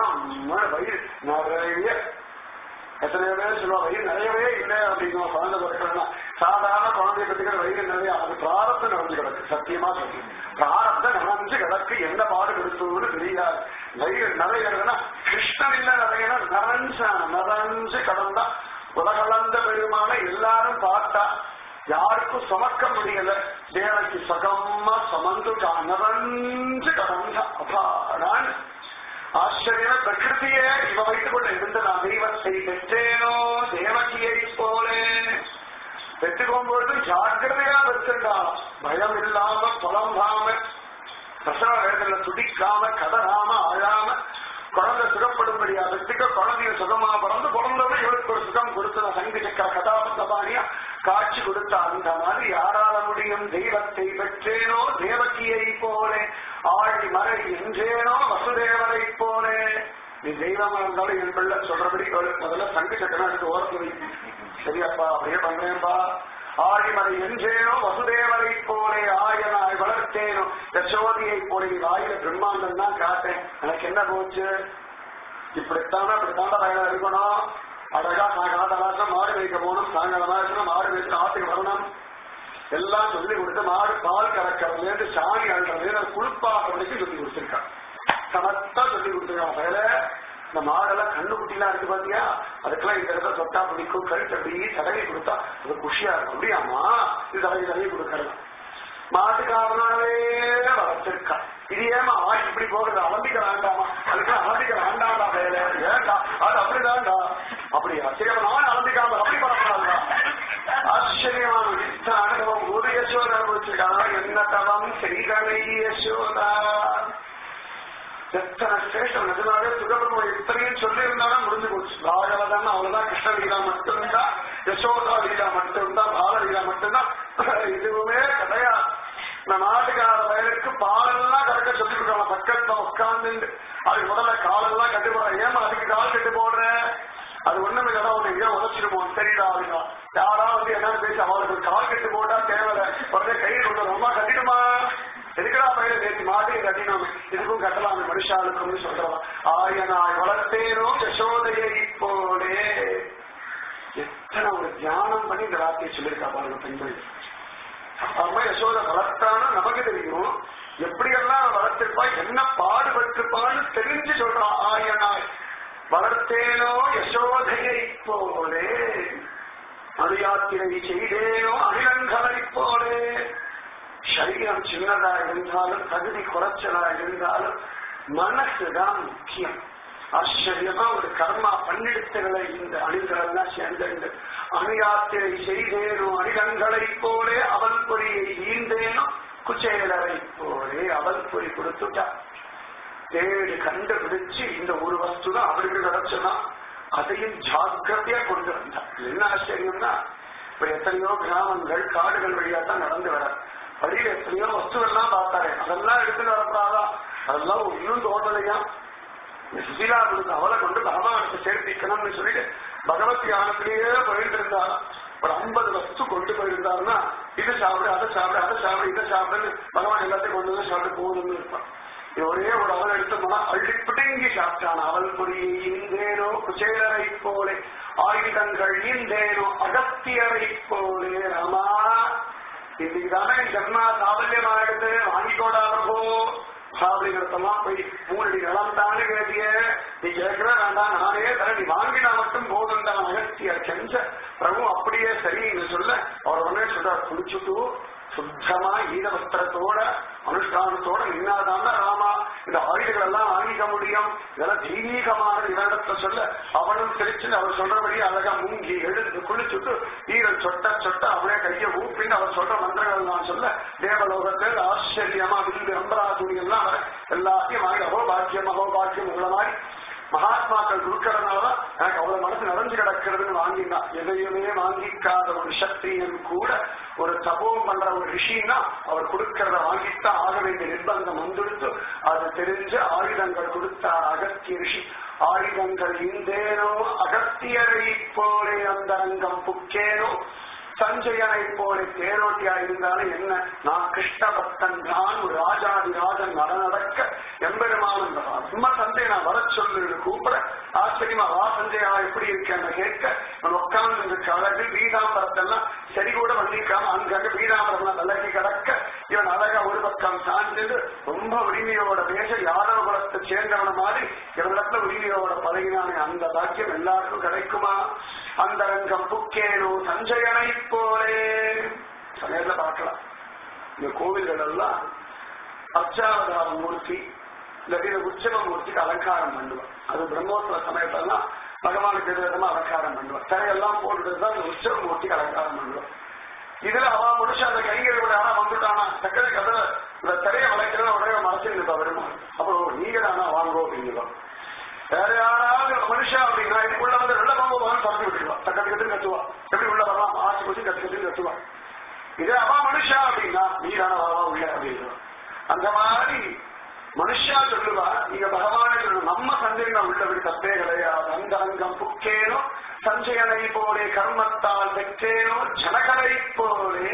காலம் வயிறு நிறைய எத்தனையோ பேர் சொல்லுவா வயிறு நிறையவே இல்லை அப்படிங்கிற குழந்தை பிறக்கலாம் சாதாரண குழந்தை பத்திக்கிற வயிறு நிறைய அது பிராரப்தம் நடந்து கிடக்கு சத்தியமா சொல்லி பிராரப்தம் நடந்து கிடக்கு என்ன பாடு கொடுத்தோன்னு தெரியாது வயிறு நிறையறதுன்னா கிருஷ்ணன் இல்ல நிறையனா நிறைஞ்சான நிறைஞ்சு கடந்தா உலகளந்த பெருமான எல்லாரும் பார்த்தா யாருக்கும் சுமக்க முடியல தேவனுக்கு சகமா சமந்து நிறைஞ்சு கடந்தா அப்பாடான்னு ஆச்சரிய பிரகிருதியே இவ வைத்துக் கொண்டு இருந்த நான் தெய்வத்தை பெற்றேனோ தேவகியை போலே பெற்றுக்கொம்போது ஜாக்கிரதையா பெற்றுண்டா பயம் இல்லாம புலம்பாம பிரசவ வேதனை துடிக்காம கதறாம அழாம குழந்தை சுகப்படும்படியா பெற்றுக்க குழந்தைய சுகமா பிறந்து பிறந்தவரை இவளுக்கு ஒரு சுகம் கொடுத்தத சங்கு சக்கர கதாபந்தபாணியா காட்சி கொடுத்த அந்த மாதிரி யாரால முடியும் தெய்வத்தை பெற்றேனோ தேவகியை போலே ஆழி மறை என்றேனோ வசுதேவரை போலே நீ தெய்வமா இருந்தாலும் என் பிள்ளை சொல்றபடி முதல்ல சங்கு சக்கரம் எடுத்து ஓரத்து வை சரியாப்பா அப்படியே பண்றேன்பா ஆழிமலை என்றேனோ வசுதேவரை போலே ஆயனாய் வளர்த்தேனோ யசோதியை போலே வாயில பிரம்மாண்டம் தான் காட்டேன் எனக்கு என்ன போச்சு இப்படித்தானே இப்படித்தாண்ட பயணம் இருக்கணும் அழகா சாயங்காலம் மாடு வைக்க போகணும் சாயங்காலம் மாடு வைத்து ஆட்டுக்கு வரணும் எல்லாம் சொல்லி கொடுத்து மாடு பால் கறக்கிறதுலேருந்து சாணி அழுறதுலேருந்து குளிப்பாடுறதுக்கு சொல்லி கொடுத்துருக்கான் சமத்தா சொல்லி கொடுத்துருக்கான் வேலை இந்த மாடெல்லாம் கண்ணு குட்டிலாம் இருக்கு பாத்தியா அதுக்கெல்லாம் இந்த இடத்துல தொட்டா பிடிக்கும் கழுத்து அப்படி தடவை கொடுத்தா அது குஷியா இருக்கும் அப்படியாமா இது தடவை தடவை கொடுக்கறது மாட்டுக்காரனாவே வச்சிருக்கா இது ஏமா ஆய் இப்படி போகிறது அலம்பிக்க வேண்டாமா அதுக்கு அலம்பிக்க வேண்டாம்டா வேலை ஏண்டா அது அப்படிதான்டா அப்படியா சரி அப்ப நானும் அலம்பிக்காம அப்படி பண்ணக்கூடாதுடா ஆச்சரியமான யுத்த அனுபவம் ஒரு யசோதா அனுபவிச்சிருக்காங்க என்ன தவம் செய்தனை யசோதா எத்தனை சேஷம் நிஜமாவே சுகபிரம இத்தனையும் சொல்லி இருந்தாலும் முடிஞ்சு போச்சு ராகவதான் அவ்வளவுதான் கிருஷ்ண லீலா மட்டும்தான் யசோதா லீலா மட்டும்தான் பால லீலா மட்டும்தான் இதுவுமே கிடையாது இந்த நாட்டுக்கார வயலுக்கு பாலெல்லாம் கறக்க சொல்லி கொடுக்கலாம் பக்கத்துல உட்கார்ந்து அதுக்கு முதல்ல காலெல்லாம் கட்டு போடுற ஏமா அதுக்கு கால் கட்டு போடுற அது ஒண்ணுமே இடம் ஒண்ணு எங்கேயோ உதச்சிருப்போம் சரிடா அப்படின்னா யாரா வந்து என்னன்னு பேசி அவளுக்கு கால் கட்டு போட்டா தேவையில்ல உடனே கையில் கொண்டு ரொம்ப கட்டிடுமா எதுக்கடா பயிர நேற்று மாடி கட்டினோம் இதுக்கும் கட்டலாம் மனுஷாளுக்கும்னு சொல்றவா ஆயனாய் வளர்த்தேனோ யசோதையை போலே எத்தனை ஒரு தியானம் பண்ணி இந்த வார்த்தையை சொல்லியிருக்கா பாருங்க பெண்கள் அம்மா யசோதை வளர்த்தானா நமக்கு தெரியும் எப்படியெல்லாம் அவ வளர்த்திருப்பா என்ன பாடுபட்டிருப்பான்னு தெரிஞ்சு சொல்றான் ஆயனாய் வளர்த்தேனோ யசோதையை போலே அணுயாத்திரை செய்தேனோ அணிலங்களை போலே சரீரம் சின்னதா இருந்தாலும் தகுதி குறைச்சலா இருந்தாலும் மனசுதான் முக்கியம் ஆச்சரியமா ஒரு கர்மா பன்னெடுத்துகளை இந்த அணில்கள் எல்லாம் சேர்ந்து அணுயாத்திரை செய்தேனோ அணிலங்களைப் போலே அவள் பொறியை ஈந்தேனோ குச்சேலரை போலே அவள் பொறி கொடுத்துட்டா தேடி கண்டுபிடிச்சு இந்த ஒரு வஸ்து தான் அவருக்கு கிடைச்சதா அதையும் ஜாக்கிரதையா கொண்டு வந்தா என்ன ஆச்சரியம்னா இப்ப எத்தனையோ கிராமங்கள் காடுகள் வழியா தான் நடந்து வர வழியில எத்தனையோ வஸ்துவெல்லாம் பார்த்தாரு அதெல்லாம் எடுத்துட்டு வரப்படாதா அதெல்லாம் இன்னும் தோணலையா சுசீலா கொடுத்து அவளை கொண்டு பகவானுக்கு சேர்ப்பிக்கணும்னு சொல்லிட்டு பகவத் யானத்திலேயே போயிட்டு இருந்தாரா ஒரு ஐம்பது வஸ்து கொண்டு போயிருந்தாருன்னா இது சாப்பிடு அதை சாப்பிடு அதை சாப்பிடு இதை சாப்பிடுன்னு பகவான் எல்லாத்தையும் கொண்டு வந்து சாப்பிட்டு போகணும்னு இருப்பான் இது ஒரே ஒரு அவள் எடுத்தோம்னா அள்ளி பிடுங்கி சாப்பிட்டான் அவள் பொறியை இந்தேனோ குச்சேலரை போலே ஆயுதங்கள் ஈந்தேனோ அகத்தியரை போலே ராமா இன்னைக்கு தானே ஜன்மா சாபல்யமாயிடுது வாங்கிக்கோடாதப்போ அப்படிங்கிறதெல்லாம் போய் மூணடி நிலம் தானே கேட்டிய நீ கேட்கிற வேண்டாம் நானே தர நீ வாங்கினா மட்டும் போதும் தான் அகத்திய செஞ்ச பிரபு அப்படியே சரின்னு சொல்ல அவர் உடனே சொல்றார் குளிச்சுட்டு சுத்தமா ஈர வஸ்திரத்தோட அனுஷ்டானத்தோட நின்னாதான் ராமா இந்த ஆயுதங்கள் எல்லாம் வாங்கிக்க முடியும் இதெல்லாம் தெய்வீகமான இவரிடத்துல சொல்ல அவனும் சிரிச்சு அவர் சொல்றபடி அழகா முங்கி எழுந்து குளிச்சுட்டு ஈரல் சொட்ட சொட்ட அவளே கையை ஊப்பின்னு அவர் சொல்ற மந்திரங்கள் எல்லாம் சொல்ல தேவலோகத்தில் ஆச்சரியமா வில்லு அம்பராதுணி எல்லாம் வர எல்லாத்தையும் வாங்கி அகோ பாக்கியம் அகோ பாக்கியம் உள்ள மாதிரி மகாத்மாக்கள் கொடுக்கறதுனால எனக்கு அவ்வளவு மனசு நிறைஞ்சு கிடக்கிறதுன்னு வாங்கினா எதையுமே வாங்கிக்காத ஒரு சக்தியும் கூட ஒரு தபோம் பண்ற ஒரு ரிஷின்னா அவர் கொடுக்கறத வாங்கித்தான் ஆக வேண்டிய நிர்பந்தம் வந்துடுத்து அது தெரிஞ்சு ஆயுதங்கள் கொடுத்தார் அகத்திய ரிஷி ஆயுதங்கள் இந்தேனோ அகத்தியரை போலே அந்த ரங்கம் புக்கேனோ சஞ்சயனை போல தேரோட்டியா இருந்தாலும் என்ன நான் கிருஷ்ண பக்தன் தான் ஒரு ராஜாதி ராஜன் நடநடக்க எம்பெருமான் சும்மா சந்தை நான் வர சொல்லு கூப்பிட ஆச்சரியமா வா சஞ்சயா எப்படி இருக்கேன்னு கேட்க நான் உட்கார்ந்து இருக்க அழகு பீதாம்பரத்தெல்லாம் சரி கூட வந்திருக்காம அங்கங்க பீதாம்பரம் விலகி கிடக்க இவன் அழகா ஒரு பக்கம் சார்ந்தது ரொம்ப உரிமையோட பேச யாதவ குலத்தை சேர்ந்தவன மாதிரி இவனிடத்துல உரிமையோட பழகினானே அந்த பாக்கியம் எல்லாருக்கும் கிடைக்குமா அந்த ரங்கம் புக்கேனோ சஞ்சயனை போலே சமயத்துல பார்க்கலாம் இந்த கோவில்கள் எல்லாம் அர்ச்சாவதார மூர்த்தி இல்லாட்டி உற்சவ மூர்த்திக்கு அலங்காரம் பண்ணுவார் அது பிரம்மோத்சவ சமயத்தெல்லாம் பகவானுக்கு விதமா அலங்காரம் பண்ணுவார் திரையெல்லாம் போட்டுட்டு தான் இந்த உற்சவ மூர்த்திக்கு அலங்காரம் பண்ணுவார் இதுல அவ முடிச்சு அந்த கைகளை விட ஆனா வந்துட்டானா சக்கரை கதை இந்த திரையை வளைக்கிற உடனே மனசில் இருப்பா வருமா அப்புறம் நீங்க தானா வாங்கோ அப்படிங்கிறோம் வேற யாராவது மனுஷா அப்படின்னா இதுக்குள்ள வந்து வெள்ள பாம்பு வாங்க தொடர்ந்து விட்டுருவா கத்து கத்து கத்துவா எப்படி உள்ள வரலாம் ஆசை குச்சி கத்து கத்து கத்துவா இதே அவா மனுஷா அப்படின்னா நீ தானே வரவா உள்ள அப்படிங்கிறோம் அந்த மாதிரி மனுஷா சொல்லுவா நீங்க பகவானை சொல்லணும் நம்ம சந்தேகம் உள்ளபடி தப்பே கிடையாது அந்த அங்கம் புக்கேனோ சஞ்சயனை போலே கர்மத்தால் பெற்றேனோ ஜனகரை போலே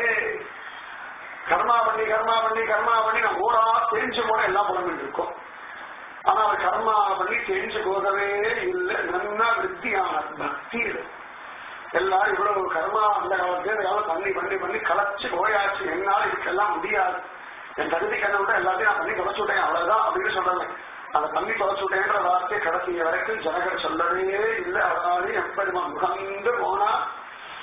கர்மா பண்ணி கர்மா பண்ணி கர்மா பண்ணி நான் ஊரா தெரிஞ்சு போன எல்லாம் புலம்பிட்டு இருக்கோம் ஆனா அவர் கர்மா பண்ணி தெரிஞ்சு போகவே இல்லை நன்னா விருத்தியான பக்தி இது. எல்லாரும் இவ்வளவு கர்மா அந்த காலத்துல இந்த காலம் பண்ணி பண்ணி பண்ணி கலைச்சு போயாச்சு என்னால இதுக்கெல்லாம் முடியாது என் தகுதி கண்ணை விட்டு எல்லாத்தையும் நான் பண்ணி தொலைச்சு விட்டேன் அவ்வளவுதான் அப்படின்னு சொல்றாங்க அந்த பண்ணி தொலைச்சு விட்டேன்ற வார்த்தை கடைசி வரைக்கும் ஜனகர் சொல்லவே இல்லை அதனாலே எப்பெருமா முகந்து போனா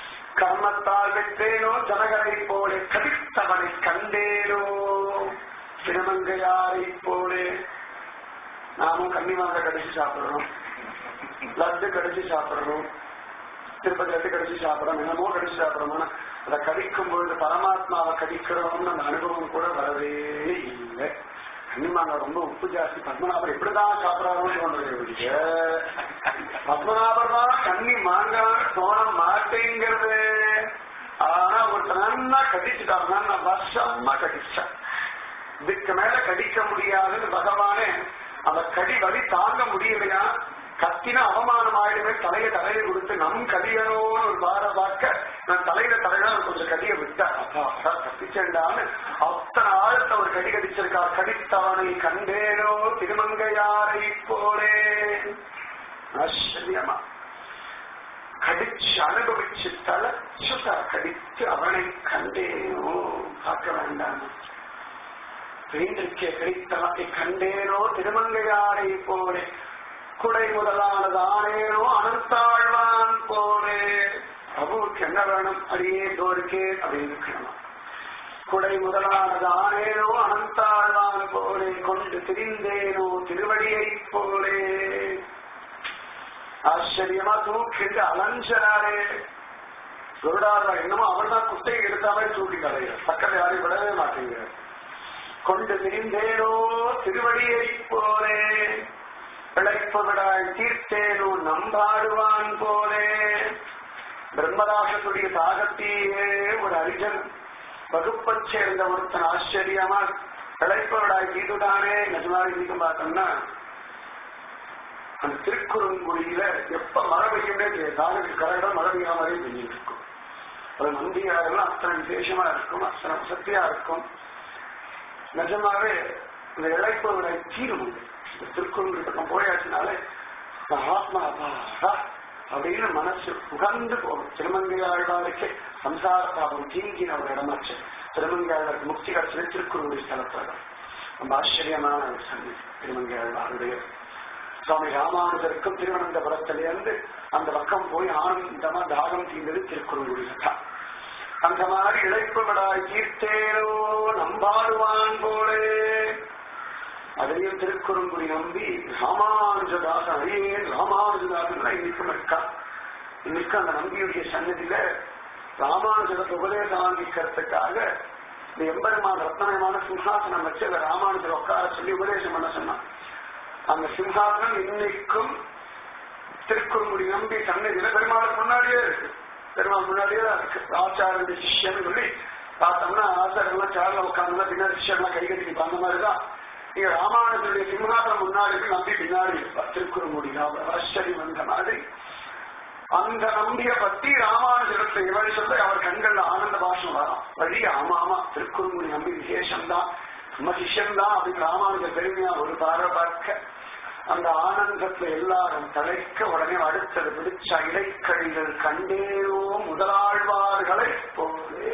கர்மத்தால் வெற்றேனோ ஜனகரை போல கடித்தவனை கண்டேனோ திருமங்கையாரை போலே நாமும் கன்னிமாங்க கடிச்சு சாப்பிடுறோம் லட்டு கடிச்சு சாப்பிடுறோம் திருப்பதி லட்டு கடிச்சு சாப்பிடுறோம் என்னமோ கடிச்சு சாப்பிடுறோம் அதை கடிக்கும் பொழுது பரமாத்மாவை கடிக்கிறோம்னு அந்த அனுபவம் கூட வரவே இல்லை கன்னிமாங்க ரொம்ப உப்பு ஜாஸ்தி பத்மநாபர் எப்படிதான் சாப்பிடறாருன்னு தோன்றது ஒழிய பத்மநாபர் தான் கன்னி மாங்கான்னு தோண மாட்டேங்கிறது ஆனா ஒருத்தர் நல்லா கடிச்சுட்டாருன்னா நான் வருஷமா கடிச்சேன் இதுக்கு மேல கடிக்க முடியாதுன்னு பகவானே அந்த கடி வலி தாங்க முடியலையா கத்தின அவமானம் ஆயிடுமே தலைய தலையை கொடுத்து நம் கடியனோன்னு ஒரு பார பார்க்க நான் தலையில தலையில கொஞ்சம் கடிய விட்டேன் அப்பா தப்பிச்சேன்டான்னு அத்தனை ஆழத்தை ஒரு கடி கடிச்சிருக்கா கடித்தவனை கண்டேனோ திருமங்கையாரை போலே ஆச்சரியமா கடிச்சு அனுபவிச்சு தலைச்சுதா கடித்து அவனை கண்டேனோ பார்க்க வேண்டாம் வேண்டிருக்கே கிடைத்தவனை கண்டேனோ திருமங்கையாரை போலே குடை முதலானது ஆனேனோ அனந்தாழ்வான் போலே பிரபுவுக்கு என்ன வேணும் அடியே தோருக்கே அப்படின்னு இருக்கணுமா குடை முதலானது ஆனேனோ அனந்தாழ்வான் போலே கொண்டு திரிந்தேனோ திருவடியை போலே ஆச்சரியமா தூக்கிட்டு அலஞ்சனாரே குருடாரா என்னமோ அவர் தான் குட்டையை எடுத்த மாதிரி தூக்கிட்டாரு பக்கத்தில் யாரையும் விடவே மாட்டேங்கிறார் கொண்டு திரிந்தேனோ திருவடியை போலே பிழைப்பவிடாய் தீர்த்தேனோ நம்பாடுவான் போலே பிரம்மராசத்துடைய தாகத்தையே ஒரு அரிஜன் வகுப்பைச் சேர்ந்த ஒருத்தன் ஆச்சரியமா பிழைப்பவிடாய் தீதுடானே நிஜமாக இன்னைக்கும் பார்த்தோம்னா அந்த திருக்குறுங்குடியில எப்ப மழை பெய்யுமே தெரியாது தானுக்கு கரையிடம் மழை பெய்யாமலே பெய்யும் இருக்கும் அது நந்தியாரெல்லாம் அத்தனை விசேஷமா இருக்கும் அத்தனை சக்தியா இருக்கும் நிஜமாவே இந்த இழைப்பவரை தீரும் உண்டு இந்த திருக்குறள் பக்கம் போயாச்சுனாலே இந்த ஆத்மா அபாரா அப்படின்னு மனசு உகந்து போகும் திருமங்கையாழ்வாருக்கு சம்சார பாபம் தீங்கின ஒரு இடமாச்சு திருமங்கையாளருக்கு முக்தி கட்சி திருக்குறளுடைய ஸ்தலத்தில் ரொம்ப ஆச்சரியமான ஒரு சந்நிதி திருமங்கையாழ்வாருடைய சுவாமி ராமானுஜருக்கும் திருவனந்தபுரத்திலிருந்து அந்த பக்கம் போய் ஆனந்தமா தாகம் தீர்ந்தது திருக்குறளுடைய தான் அந்த மாதிரி இழைப்பு விடாய் தீர்த்தேனோ நம்பாடுவான் போலே அதுலயும் திருக்குறுங்குடி நம்பி ராமானுஜதாசன் அழியேன் ராமானுஜதாசன் இன்னைக்கும் இருக்கா இன்னைக்கு அந்த நம்பியுடைய சன்னதியில ராமானுஜத்தை உபதேசம் வாங்கிக்கிறதுக்காக இந்த எம்பெருமான் ரத்னமான சிம்ஹாசனம் வச்சு அந்த ராமானுஜர் உட்கார சொல்லி உபதேசம் பண்ண சொன்னான் அந்த சிம்ஹாசனம் இன்னைக்கும் திருக்குறுங்குடி நம்பி சன்னதியில பெருமாளுக்கு முன்னாடியே இருக்கு பெருமாள் முன்னாடியே தான் இருக்கு ஆச்சாரிய சிஷ்யன்னு சொல்லி பார்த்தோம்னா ஆச்சாரியெல்லாம் சேர்ல உட்காந்து பின்னாடி சிஷ்யர்லாம் கை கட்டிக்கு அந்த மாதிரிதான் நீங்க ராமானுஜருடைய சிம்ஹாசனம் முன்னாடி இருக்கு, நம்பி பின்னாடி இருப்பா திருக்குறுங்குடி ஆச்சரியம் வந்த மாதிரி அந்த நம்பிய பத்தி ராமானுஜரத்தை இவரை சொல்ல அவர் கண்கள்ல ஆனந்த பாஷம் வரும் வழி ஆமா ஆமா திருக்குறுங்குடி நம்பி விசேஷம்தான் நம்ம சிஷ்யம்தான் அப்படின்னு ராமானுஜர் பெருமையா ஒரு பார்வை பார்க்க அந்த ஆனந்தத்துல எல்லாரும் தலைக்க உடனே அடுத்தது பிடிச்ச இலைக்கழிகள் கண்டேனோ முதலாழ்வார்களை போலே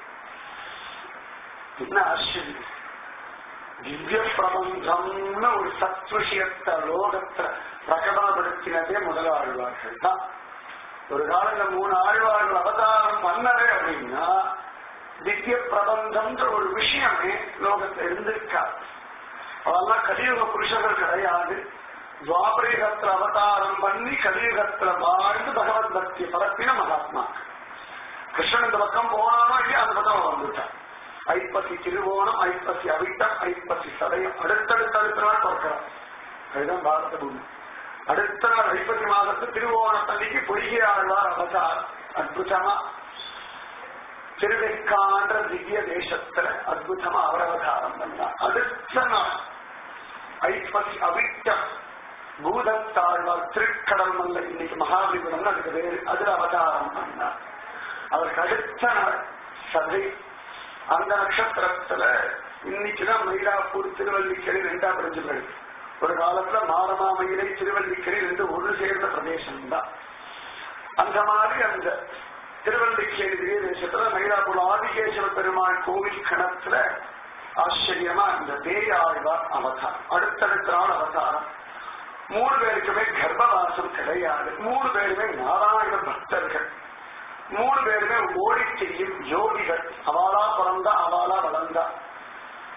என்ன ஆச்சரியம் திவ்ய பிரபந்தம்னு ஒரு சத் விஷயத்தை லோகத்தை பிரகடனப்படுத்தினதே முதலாழ்வார்கள் தான் ஒரு காலத்துல மூணு ஆழ்வார்கள் அவதாரம் பண்ணவே அப்படின்னா திவ்ய பிரபந்தம்ன்ற ஒரு விஷயமே லோகத்துல இருந்திருக்காது அதெல்லாம் கலியுக புருஷர்கள் கிடையாது துவாபரயுகத்துல அவதாரம் பண்ணி கலியுகத்துல வாழ்ந்து பகவத் பக்தி பரப்பின மகாத்மா கிருஷ்ணன் இந்த பக்கம் போனானோ இல்லையா அந்த பக்கம் அவன் வந்துட்டான் ஐப்பசி திருவோணம் ஐப்பசி அவிட்டம் ஐப்பசி சதயம் அடுத்தடுத்த அடுத்த நாள் பிறக்கிறான் அதுதான் பாரத பூமி அடுத்த நாள் ஐப்பசி மாதத்து திருவோணத்தன்னைக்கு பொய்கை ஆழ்வார் அவதார் அற்புதமா திருவெக்கான்ற திவ்ய தேசத்துல அற்புதமா அவர் அவதாரம் பண்ணார் அடுத்த நாள் ஐப்பசி அவிட்டம் பூதத்தாழ்வார் திருக்கடல் மல்ல இன்னைக்கு மகாபலிபுரம் அதுக்கு வேறு அதுல அவதாரம் பண்ணார் அவருக்கு அடுத்த நாள் சதை அந்த நட்சத்திரத்துல இன்னைக்குதான் மயிலாப்பூர் திருவல்லிக்கரை ரெண்டா பிரிஞ்சு ஒரு காலத்துல மாரமாமயிலை திருவல்லிக்கரை ரெண்டு ஒரு சேர்ந்த பிரதேசம் தான் அந்த மாதிரி அந்த திருவல்லிக்கேரி திவ்ய தேசத்துல மயிலாப்பூர் ஆதிகேஸ்வர பெருமாள் கோவில் கணத்துல ஆச்சரியமா இந்த பேயாழ்வார் அவதாரம் அடுத்தடுத்த நாள் அவதாரம் மூணு பேருக்குமே கர்ப்பவாசம் கிடையாது மூணு பேருமே நாராயண பக்தர்கள் மூணு பேருமே ஓடி செய்யும் யோகிகள் அவளா பிறந்தா அவளா வளர்ந்தா அவளா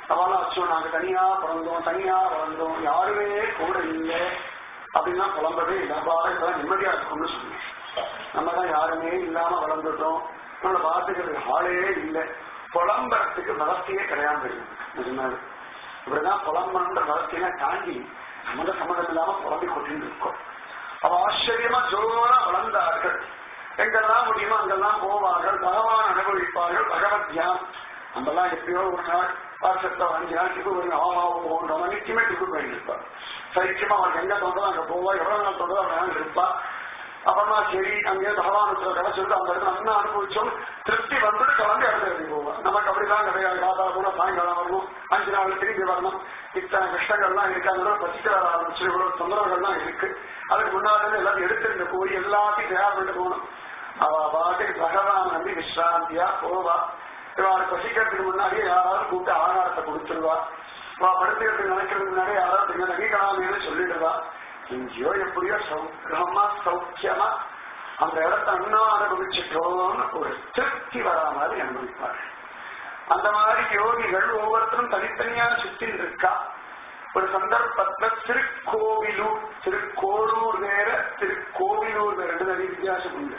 ஆச்சோம் நாங்க தனியா பிறந்தோம் தனியா வளர்ந்தோம் யாருமே கூட இல்லை அப்படின்னா புலம்பவே இல்லை பாரதம் நிம்மதியா இருக்கும்னு சொன்னேன் நம்ம தான் யாருமே இல்லாம வளர்ந்துட்டோம் நம்மளை பார்த்துக்கிறதுக்கு ஆளே இல்லை புலம்புறதுக்கு வளர்ச்சியே கிடையாது நிஜமாவே இப்படிதான் புலம்புன்ற வளர்ச்சியெல்லாம் தாண்டி சம்மந்த சம்மந்தம் இல்லாம புலம்பி கொண்டு இருக்கோம் அவ ஆச்சரியமா ஜோரா வளர்ந்தார்கள் எங்கெல்லாம் முடியுமோ அங்கெல்லாம் போவார்கள் பகவான் அனுபவிப்பார்கள் பகவத் தியானம் நம்மெல்லாம் எப்பயோ ஒரு நாள் வருஷத்துல அஞ்சு நாள் டிப்பு பண்ணி ஆமா போன்றவங்க நிச்சயமே டிப்பு பண்ணிருப்பார் சைக்கியமா அவனுக்கு எங்க தோன்றதோ அங்க போவா எவ்வளவு நாள் தோன்றதோ அவன் இருப்பா அப்புறமா சரி அங்கே பகவானுக்கு கிடைச்சிருந்து அந்த இடத்துல அண்ணா அனுபவிச்சோம் திருப்தி வந்துட்டு கிளம்பி அடுத்த இடத்துக்கு போவோம் நமக்கு அப்படிலாம் கிடையாது காதா கூட சாயங்காலம் வரணும் அஞ்சு நாள் திரும்பி வரணும் இத்தனை கஷ்டங்கள்லாம் இருக்கு அந்த பசிக்க வர ஆரம்பிச்சு இவ்வளவு தொந்தரவுகள்லாம் இருக்கு அதுக்கு முன்னாடி எல்லாத்தையும் எடுத்துட்டு போய் எல்லாத்தையும் தயார் பண்ணிட்டு போகணும் அவ பாட்டுக்கு பகவான் நம்பி விஸ்ராந்தியா போவா இவாளை பசிக்கிறதுக்கு முன்னாடியே யாராவது கூப்பிட்டு ஆகாரத்தை கொடுத்துருவா அவ படுத்துக்கிறதுக்கு நினைக்கிறதுக்கு முன்னாடி யாராவது இங்க நகிக்கலாமேன்னு சொல்லிடுவா எங்கேயோ எப்படியோ சௌக்கியமா சௌக்கியமா அந்த இடத்த அண்ணா அனுபவிச்சுட்டோம்னு ஒரு திருப்தி வரா மாதிரி அனுபவிப்பார்கள் அந்த மாதிரி யோகிகள் ஒவ்வொருத்தரும் தனித்தனியா சுத்தி இருக்கா ஒரு சந்தர்ப்பத்துல திருக்கோவிலூர் திருக்கோளூர் வேற திருக்கோவிலூர் வேற ரெண்டு நிறைய வித்தியாசம் உண்டு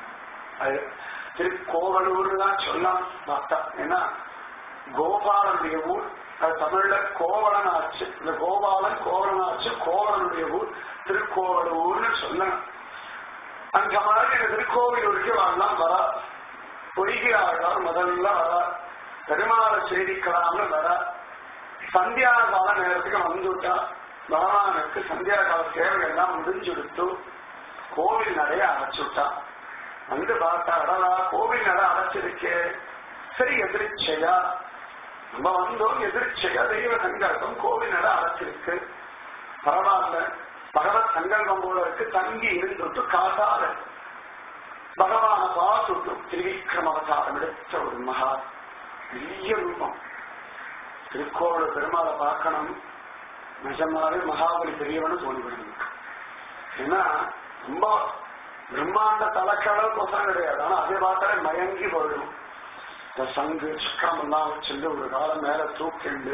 அது திருக்கோவலூர் தான் சொல்லலாம் பார்த்தா ஏன்னா கோபாலனுடைய ஊர் அது தமிழ்ல கோவலன் ஆச்சு இந்த கோபாலன் கோவலன் ஆச்சு கோவலனுடைய ஊர் திருக்கோவலூர்னு சொல்லணும் அந்த மாதிரி இந்த திருக்கோவிலூருக்கு வரலாம் வரா பொய்கிறார்கள் முதல்ல வரா பெருமாளை சேவிக்கலாம்னு வரா சந்தியா கால நேரத்துக்கு வந்துட்டா பகவானுக்கு சந்தியா கால சேவைகள்லாம் முடிஞ்சுடுத்து கோவில் நிறைய அடைச்சுட்டா வந்து பார்த்தா அடலா கோவில் நட அடைச்சிருக்கே சரி எதிர்ச்சையா நம்ம வந்தோம் எதிர்ச்சையா தெய்வ சங்கல்பம் கோவில் நட அடைச்சிருக்கு பரவாயில்ல பகவத் சங்கல்பம் போல இருக்கு தங்கி இருந்துட்டு காசால பகவான பார்த்துட்டு திரிவிக்ரம அவதாரம் எடுத்த ஒரு மகா பெரிய ரூபம் திருக்கோவில் பெருமாளை பார்க்கணும் நிஜமாவே மகாபலி பெரியவனு தோணிவிடும் ஏன்னா ரொம்ப பிரம்மாண்ட தலைக்களவு கொசம் கிடையாது ஆனா அதை பார்த்தாலே மயங்கி போயிடும் இந்த சங்கு சக்கரம் எல்லாம் வச்சுட்டு ஒரு காலம் மேல தூக்கிண்டு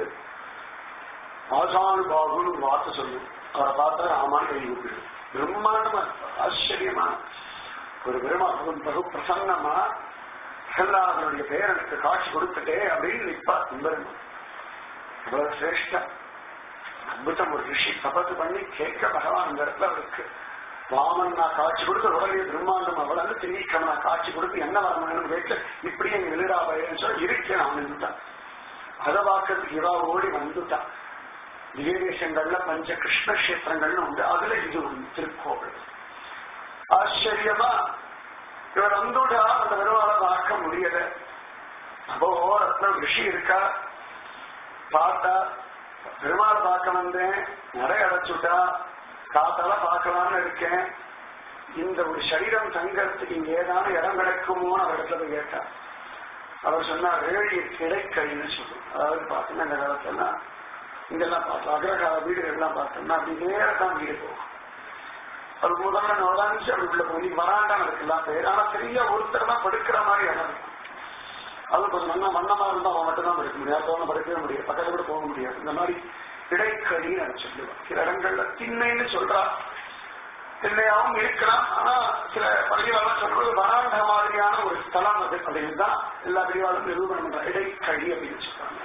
ஆசானு பாகுன்னு ஒரு வார்த்தை சொல்லும் அவரை பார்த்தா ராமான் கை விட்டுடும் பிரம்மாண்டமா ஆச்சரியமா ஒரு பெருமாள் பகு பிரசன்னமா பிரகலாதனுடைய பேரனுக்கு காட்சி கொடுத்துட்டே அப்படின்னு நிப்பா பெருமாள் அவ்வளவு சிரேஷ்டம் அற்புதம் ஒரு ரிஷி தபத்து பண்ணி கேட்க பகவான் இந்த இடத்துல இருக்கு வாமன் நான் காட்சி கொடுத்து உடனே பிரம்மாண்டம் அவ்வளவு திரிவிக்ரம நான் காட்சி கொடுத்து என்ன வரணும் கேட்டு இப்படியே எழுதா பயன்னு சொல்லி இருக்கேன் அவன் இருந்துட்டான் அதை பார்க்கறதுக்கு இவா ஓடி வந்துட்டான் திவ்யதேசங்கள்ல பஞ்ச கிருஷ்ண கஷேத்திரங்கள்னு உண்டு அதுல இது ஒன்று திருக்கோவில் ஆச்சரியமா இவர் வந்துடா அந்த பெருமாளை பார்க்க முடியல அப்போ ரத்ன ரிஷி இருக்கா பார்த்தா பெருமாளை பார்க்க வந்தேன் நடை அடைச்சுட்டா காத்தால பார்க்கலாம்னு இருக்கேன் இந்த ஒரு சரீரம் தங்கறதுக்கு இங்க ஏதான இடம் கிடைக்குமோன்னு அவர் இடத்துல போய் கேட்டார் அவர் சொன்னார் ஏழி கிடைக்கழின்னு சொல்லும் அதாவது பார்த்தோம்னா இந்த காலத்துல இங்கெல்லாம் பார்த்தோம் அக்ரகால வீடுகள்லாம் பார்த்தோம்னா அப்படி நேரத்தான் வீடு போகும் அது முதல்ல நுழைஞ்சு அப்படி உள்ள போய் வராண்டான இருக்கலாம் பேர் ஆனா பெரிய ஒருத்தர் தான் படுக்கிற மாதிரி இடம் இருக்கும் அது கொஞ்சம் நல்லா மன்னமா இருந்தா அவன் மட்டும் தான் படுக்க முடியாது அவனை படுக்கவே முடியாது பக்கத்துல கூட போக முடியாது இந்த மாதிரி இடைக்கழின்னு அதை சொல்லுவான் சில இடங்கள்ல திண்ணைன்னு சொல்றா திண்ணையாவும் இருக்கலாம் ஆனா சில பள்ளிவாளம் சொல்றது வராண்ட மாதிரியான ஒரு ஸ்தலம் அது அப்படின்னு தான் எல்லா பள்ளிவாளும் நிரூபணம் பண்ற இடைக்கழி அப்படின்னு சொல்றாங்க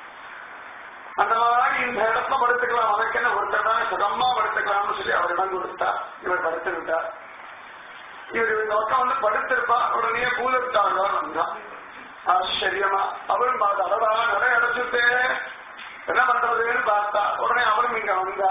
அந்த மாதிரி இந்த இடத்துல படுத்துக்கலாம் அவனுக்கு என்ன ஒருத்தர் தான் சுகமா படுத்துக்கலாம்னு சொல்லி அவர் இடம் கொடுத்தார் இவர் படுத்து விட்டார் இவர் இந்த பக்கம் வந்து படுத்திருப்பா உடனே பூதத்தாழ்வா வந்தான் ஆச்சரியமா அவரும் பார்த்தா அடடா நடை அடைச்சுட்டே என்ன பண்றதுன்னு பார்த்தா உடனே அவரும் இங்க வந்தா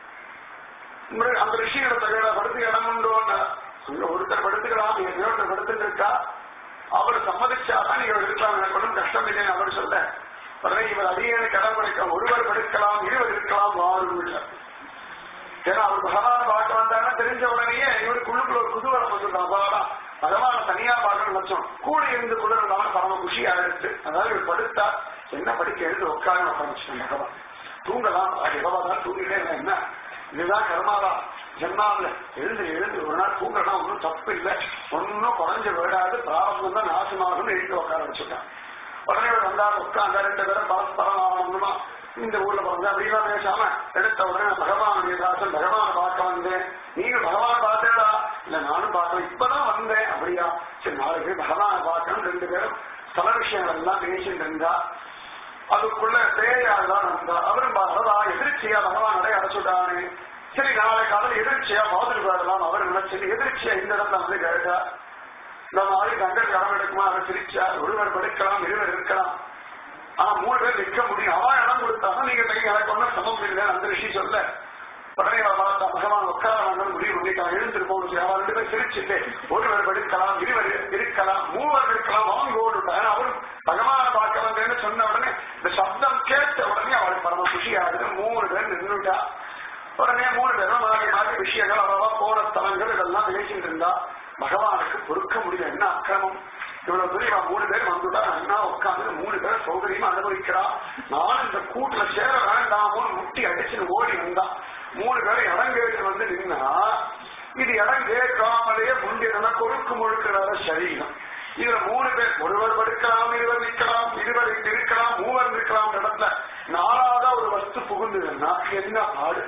அந்த ரிஷியோட தகையில படுத்து இடம் உண்டோன்னு அங்க ஒருத்தர் படுத்துக்கலாம் எங்கேயோ ஒருத்தர் படுத்துட்டு இருக்கா அவர் சம்மதிச்சாதான் நீங்க இருக்கலாம் எனக்கு ஒன்றும் கஷ்டம் இல்லைன்னு அவர் சொல்ல உடனே இவர் அடியேனு கடன் கொடுக்க ஒருவர் படுக்கலாம் இருவர் இருக்கலாம் வாருங்கள் ஏன்னா அவர் பகவான் பார்க்க வந்தாருன்னா தெரிஞ்ச உடனேயே இவருக்கு உள்ளுக்குள்ள ஒரு குதூகலம் வந்துருக்கான் பகவான் பகவான தனியா பார்க்கணும் லட்சம் கூட இருந்து கூட இருந்தாலும் பரம குஷி ஆயிடுச்சு அதாவது இவர் படுத்தா என்ன படிக்க எழுந்து உட்கார உட்காந்துச்சு பகவான் தூங்கலாம் எவ்வளவுதான் தூங்கிட்டே இல்லை என்ன இதுதான் கர்மாவா ஜென்மாவில எழுந்து எழுந்து ஒரு நாள் தூங்கலாம் ஒன்றும் தப்பு இல்லை ஒன்னும் குறைஞ்ச விடாது பிராரம்பம் தான் நாசமாகும்னு எழுந்து உட்கார வச்சுட்டான் உடனே இவர் வந்தார் உட்கார்ந்த ரெண்டு பேரும் பரஸ்பரம் ஒண்ணுமா இந்த ஊர்ல பிறந்த அப்படிலாம் பேசாம எடுத்த உடனே நான் பகவானுடைய தாசன் பகவானை பார்க்க வந்தேன் நீங்க பகவான் பார்த்தேடா இல்ல நானும் பார்க்கல இப்பதான் வந்தேன் அப்படியா சரி நாளைக்கு பகவானை பார்க்கணும் ரெண்டு பேரும் சில விஷயங்கள் எல்லாம் பேசிட்டு இருந்தா அதுக்குள்ள பேயாள் தான் வந்தா அவரும் வரதா எதிர்ச்சியா பகவான் நடை அடைச்சுட்டானே சரி நாளை காலம் எதிர்ச்சியா மாதிரி வரலாம் அவர் நினைச்சு எதிர்ச்சியா இந்த இடத்துல வந்து கேட்டா இந்த மாதிரி தங்கள் கரம் எடுக்குமா அவர் சிரிச்சா ஒருவர் படுக்கலாம் இருவர் இருக்கலாம் ஆனா மூணு பேர் நிற்க முடியும் அவன் இடம் கொடுத்தாலும் நீங்க கையை எனக்கு ஒன்றும் சமம் இல்லை அந்த விஷயம் சொல்ல உடனே அவன் பார்த்தா பகவான் உட்கார வேண்டாம் முடிவு பண்ணிட்டான் எழுந்திருப்போம் சரி அவன் ரெண்டு பேர் சிரிச்சுட்டு ஒருவர் படுக்கலாம் இருவர் இருக்கலாம் மூவர் இருக்கலாம் வாங்கோடு அவரும் பகவான பார்க்க வந்தேன்னு சொன்ன உடனே இந்த சப்தம் கேட்ட உடனே அவளுக்கு பரம குஷியாகுது மூணு பேர் நின்றுட்டா உடனே மூணு பேரும் மாறி மாறி விஷயங்கள் அவ்வளவா போன ஸ்தலங்கள் இதெல்லாம் பேசிட்டு இருந்தா பகவானுக்கு பொறுக்க முடியல என்ன அக்கிரமம் இவ்வளவு தூரம் இவன் மூணு பேர் வந்துட்டா அண்ணா உட்காந்து மூணு பேர் சௌகரியமா அனுபவிக்கிறா நானும் இந்த கூட்டுல சேர வேண்டாமோன்னு முட்டி அடிச்சுன்னு ஓடி வந்தான் மூணு பேரும் இடம் கேட்டு வந்து நின்னா இது இடம் கேட்காமலே முண்டினா கொழுக்கு முழுக்கிறார சரீரம் இதுல மூணு பேர் ஒருவர் படுக்கலாம் இருவர் நிற்கலாம் இருவர் இங்க இருக்கலாம் மூவர் நிற்கலாம் இடத்துல நாலாவதா ஒரு வஸ்து புகுந்ததுன்னா என்ன பாடு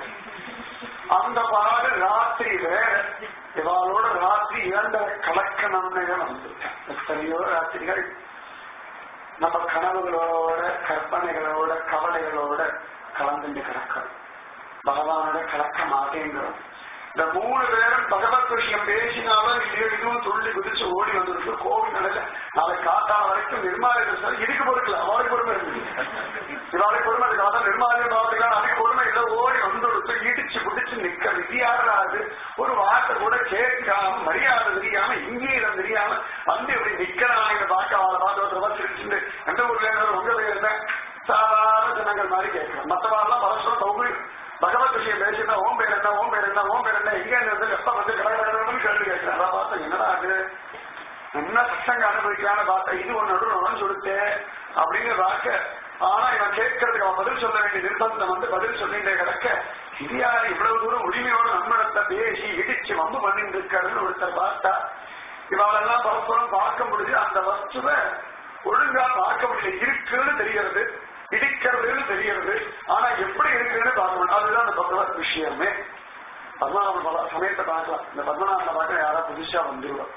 அந்த பாடு ராத்திரி வேற இவாளோட ராத்திரி இரண்டரை கலக்கணும்னு வந்துருக்கேன் எத்தனையோ ராத்திரிகள் நம்ம கனவுகளோட கற்பனைகளோட கவலைகளோட கலந்துட்டு கிடக்கிறோம் பகவானோட கலக்க மாட்டேங்கிறோம் இந்த மூணு பேரும் பகவத் விஷயம் பேசினாலும் இல்லையோ இதுவும் துள்ளி குதிச்சு ஓடி வந்திருக்கு கோவில் நடல நாளை காத்தால வரைக்கும் நிர்மாலியம் இதுக்கு பொறுக்கல அவளுக்கு பொறுமை இருக்கு இவாளுக்கு பொறுமை இருக்கு அதான் நிர்மாலியம் பார்த்துக்கலாம் அதுக்கு பொறுமை இல்லை ஓடி வந்துடுத்து இடிச்சு பிடிச்சு நிக்க விதியாடாது ஒரு வார்த்தை கூட கேட்காம மரியாதை தெரியாம இங்கேயிடம் தெரியாம வந்து இப்படி நிக்கிறாங்க பார்க்க அவளை பார்த்து ஒருத்தர் சிரிச்சுட்டு எந்த ஊர்ல இருந்தாலும் உங்க பேர் என்ன சாதாரண ஜனங்கள் மாதிரி கேட்கிறோம் மற்றவாரெல்லாம் பரஸ்பரம் பௌகுரி பகவத் விஷயம் பேசினா ஓம் பேர் என்ன ஓம் பேர் என்ன ஓம் பேர் என்ன எங்க இருந்து எப்ப வந்து கடற்கடன்னு கேள்வி கேட்கிறேன் அதான் பார்த்தேன் என்னடா அது என்ன சசங்க அனுபவிக்கலான்னு பார்த்தேன் இது ஒன்னு நடுவு சொல்லிட்டு அப்படின்னு வாக்க ஆனா இவன் கேட்கறதுக்கு அவன் பதில் சொல்ல வேண்டிய நிர்பந்தம் வந்து பதில் சொல்லிட்டே கிடக்க இது யாரு இவ்வளவு தூரம் உரிமையோட நம்மிடத்தை பேசி இடிச்சு வம்பு பண்ணிட்டு இருக்காருன்னு ஒருத்தர் பார்த்தா இவாளெல்லாம் பரஸ்பரம் பார்க்க முடியுது அந்த வஸ்துவை ஒழுங்கா பார்க்க முடியல இருக்குன்னு தெரிகிறது இடிக்கிறதுன்னு தெரிகிறது ஆனா எப்படி இருக்குன்னு பார்க்கணும் அதுதான் அந்த பகவத் விஷயமே பத்மநாபன் பல சமயத்தை பார்க்கலாம் இந்த பத்மநாபனை பார்க்க யாராவது புதுசா வந்துருவா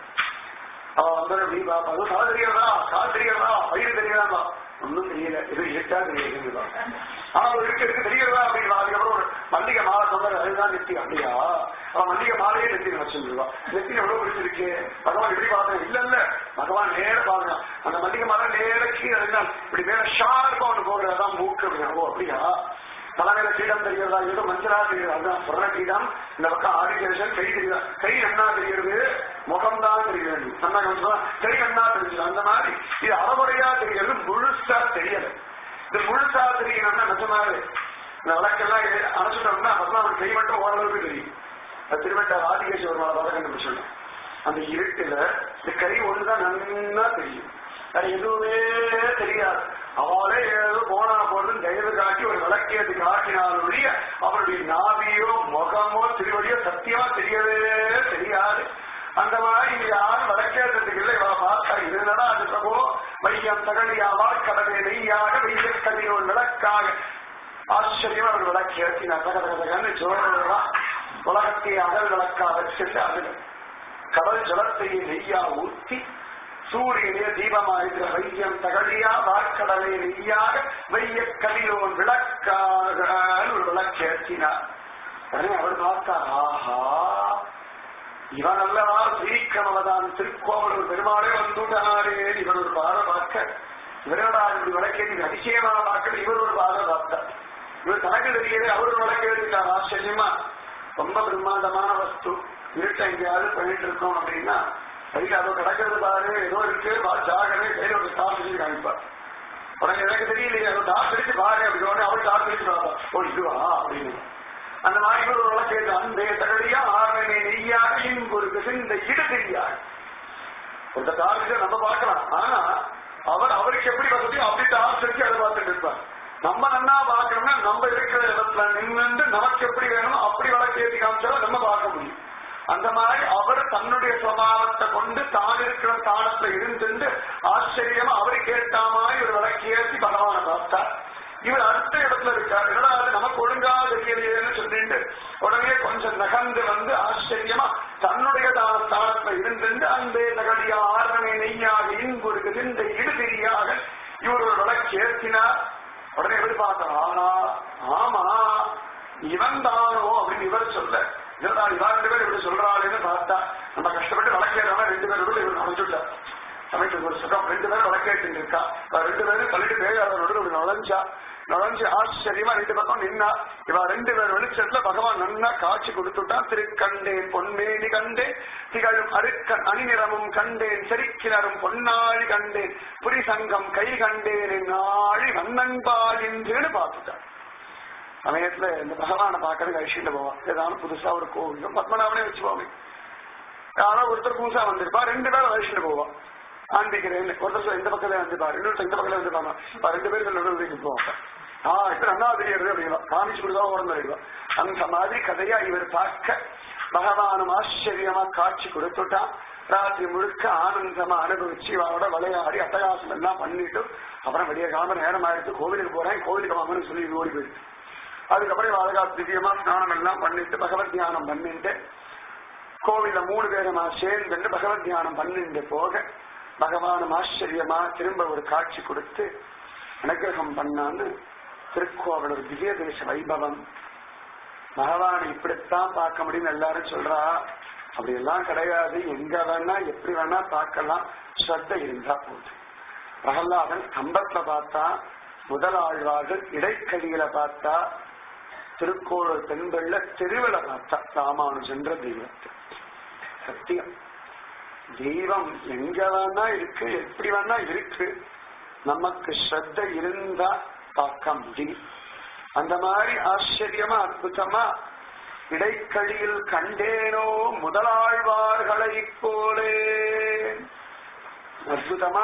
அவ வந்து நீ பாப்பா அது கால் தெரியறதா கால் தெரியறதா வயிறு தெரியாதா ஒன்னும் தெரியல இது இருட்டா தெரியுது ஆனா ஒரு இருக்கு இருக்கு தெரியறதா அப்படின்னு அதுக்கப்புறம் ஒரு மல்லிகை மாலை சொன்னாரு அதுதான் நெத்தி அப்படியா அவன் மல்லிகை மாலையே நெத்தின்னு வச்சிருந்துருவா நெத்தி எவ்வளவு பிடிச்சிருக்கு பகவான் எப்படி பார்த்தேன் இல்ல இல்ல பகவான் நேர பாருங்க அந்த மல்லிகை மாலை நேர கீழே இருந்தால் இப்படி மேல ஷார்ப்பா ஒண்ணு போகிறதான் மூக்கு அப்படின்னா ஓ அப்படியா தலைமையில கீழம் தெரியறதா ஏதோ மஞ்சளா தெரியுது அதுதான் சொர்ண கீழம் இந்த பக்கம் ஆதிகேஷன் கை தெரியுதா கை என்ன தெரியுது முகம் தான் தெரியுது சொன்னா கை என்ன தெரியுது அந்த மாதிரி இது அறமுறையா தெரியறது முழுசா தெரியல இது முழுசா தெரியணும்னா நிஜமாவே இந்த விளக்கெல்லாம் அணைச்சிட்டோம்னா பத்மாவன் கை மட்டும் ஓரளவுக்கு தெரியும் அது திருவட்ட ஆதிகேஷ் ஒரு நாள் வர கண்டுபிடிச்சோம் அந்த இருட்டுல இந்த கை ஒண்ணுதான் நன்னா தெரியும் வேற எதுவுமே தெரியாது அவளே ஏதோ போனா போறது தயவு காட்டி ஒரு விளக்கியது காட்டினாலுடைய அவருடைய நாவியோ முகமோ திருவடியோ சத்தியமா தெரியவே தெரியாது அந்த மாதிரி இங்க யாரும் விளக்கேறதுக்கு இல்லை இவ பார்த்தா இதுனடா அது பிரபோ மையம் தகழியாவா கடலை நெய்யாக வெய்ய கதிரோன் விளக்காக ஆச்சரியமா ஒரு விளக்கு ஏற்றி நான் தக தக தகன்னு ஜோரா உலகத்தை அகல் விளக்காக சென்று அதில் கடல் ஜலத்தையே நெய்யா ஊற்றி சூரியனே தீபமாயிருக்கிற வைத்தியம் தகழியா வார்க்கடலை நெய்யாக வைய கலியோன் விளக்காக ஒரு விளக்கேற்றினார் உடனே அவர் பார்த்தார் ஆஹா இவன் அல்லவா ஸ்ரீக்கமவதான் திருக்கோவலூர் பெருமாளே வந்துட்டாரே இவர் ஒரு பாத பார்க்க இவரோட இப்படி விளக்கேற்றி அதிசயமான பார்க்க இவர் ஒரு பாத பார்த்தார் இவர் தனக்கு தெரியவே அவர் ஒரு விளக்கேற்றிட்டார் ஆச்சரியமா ரொம்ப பிரம்மாண்டமான வஸ்து இருட்ட எங்கேயாவது பண்ணிட்டு இருக்கோம் அப்படின்னா அதுக்கு அதோ கிடக்கிறது பாரு ஏதோ இருக்கு ஜாகவே கையில ஒரு டார்ச் அடிச்சு காமிப்பார் உடனே எனக்கு தெரியலையே அதோ டார்ச் அடிச்சு பாரு அப்படின்னு அவள் டார்ச் அடிச்சு பார்ப்பா ஓ இதுவா அப்படின்னு அந்த மாதிரி ஒரு வழக்கு அந்த தகடியா ஆர்வனை நெய்யாக இன்பொரு பிசைந்த இடு தெரியாது அந்த டார்ச்சை நம்ம பார்க்கலாம் ஆனா அவர் அவருக்கு எப்படி வசதியோ அப்படி டார்ச் அடிச்சு அதை பார்த்துட்டு இருப்பார் நம்ம நன்னா பார்க்கணும்னா நம்ம இருக்கிற இடத்துல நின்று நமக்கு எப்படி வேணுமோ அப்படி வழக்கு ஏற்றி காமிச்சாலும் நம்ம பார்க்க முடியும் அந்த மாதிரி அவர் தன்னுடைய சுவாவத்தை கொண்டு தான் இருக்கிற ஸ்தானத்துல இருந்து ஆச்சரியமா அவருக்கு ஏற்ற மாதிரி ஒரு விளக்கு ஏற்றி பகவானை பார்த்தார் இவர் அடுத்த இடத்துல இருக்கார் என்னடா அது நமக்கு ஒழுங்கா தெரியலையேன்னு சொல்லிட்டு உடனே கொஞ்சம் நகர்ந்து வந்து ஆச்சரியமா தன்னுடையதான ஸ்தானத்துல இருந்து அன்பே தகடியா ஆரணை நெய்யாக இன்புருக்கு திண்டை இடுதிரியாக இவர் ஒரு விளக்கு ஏற்றினார் உடனே இவர் பார்த்தார் ஆனா ஆமா இவன் தானோ அப்படின்னு இவர் சொல்ல என்னடா இவா ரெண்டு பேர் இப்படி சொல்றாளேன்னு பார்த்தா நம்ம கஷ்டப்பட்டு வழக்கேறாம ரெண்டு பேரோட இவர் நுழைஞ்சுட்டார் சமயத்துக்கு ஒரு சுகம் ரெண்டு பேரும் வழக்கேட்டு இருக்கா அவ ரெண்டு பேரும் தள்ளிட்டு பேயாளரோட ஒரு நுழைஞ்சா நுழைஞ்சு ஆச்சரியமா ரெண்டு பக்கம் நின்னா இவ ரெண்டு பேர் வெளிச்சத்துல பகவான் நன்னா காட்சி கொடுத்துட்டான் திருக்கண்டேன் பொன்மேனி கண்டேன் திகழும் அருக்கன் அணிநிறமும் கண்டேன் செரிக்கிணரும் பொன்னாழி கண்டேன் புரிசங்கம் கை கண்டேன் நாழி வண்ணன்பால் என்றுன்னு பார்த்துட்டான் சமயத்துல இந்த பகவானை பார்க்கறதுக்கு அழிச்சிட்டு போவான் ஏதாவது புதுசா ஒரு கோவில் பத்மநாபனே வச்சுப்போமே யாரோ ஒருத்தர் புதுசா வந்திருப்பா ரெண்டு பேரும் அழிச்சிட்டு போவான் ஆண்டிக்கிறேன் ஒருத்தர் சொல்ல இந்த பக்கத்துல வந்துப்பா இன்னொருத்தர் இந்த பக்கத்துல வந்துப்பாங்க ரெண்டு பேரும் நடுவில் போவாங்க ஆ இப்ப நல்லா தெரியுது அப்படின்னா காமிச்சு கொடுத்தா உடம்பு அறிவா அந்த மாதிரி கதையா இவர் பார்க்க பகவானும் ஆச்சரியமா காட்சி கொடுத்துட்டான் ராத்திரி முழுக்க ஆனந்தமா அனுபவிச்சு அவரோட விளையாடி அட்டகாசம் எல்லாம் பண்ணிட்டு அப்புறம் வெளியே காம நேரம் ஆயிடுச்சு கோவிலுக்கு போறேன் கோவிலுக்கு வாங்கன்னு சொல்லி ஓடி போயிடுச்சு அதுக்கப்புறம் அழகா திவ்யமா ஸ்நானம் எல்லாம் பண்ணிட்டு பகவத் தியானம் பண்ணிட்டு கோவில்ல மூணு பேரும் சேர்ந்து பகவத் தியானம் பண்ணிட்டு போக பகவானும் ஆச்சரியமா திரும்ப ஒரு காட்சி கொடுத்து அனுகிரகம் பண்ணான்னு திருக்கோவில் ஒரு திவ்ய தேச வைபவம் பகவான் இப்படித்தான் பார்க்க முடியும்னு எல்லாரும் சொல்றா அப்படி எல்லாம் கிடையாது எங்க வேணா எப்படி வேணா பார்க்கலாம் ஸ்ரத்த இருந்தா போதும் பிரகலாதன் கம்பத்துல பார்த்தா முதலாழ்வார்கள் இடைக்கடியில பார்த்தா திருக்கோளூர் பெண்கள்ல தெருவில பார்த்தா ராமானுஜன்ற தெய்வத்தை சத்தியம் தெய்வம் எங்க வேணா இருக்கு எப்படி வேணா இருக்கு நமக்கு ஸ்ரத்த இருந்தா பார்க்க முடியும் அந்த மாதிரி ஆச்சரியமா அற்புதமா இடைக்கழியில் கண்டேனோ முதலாழ்வார்களை போலே அற்புதமா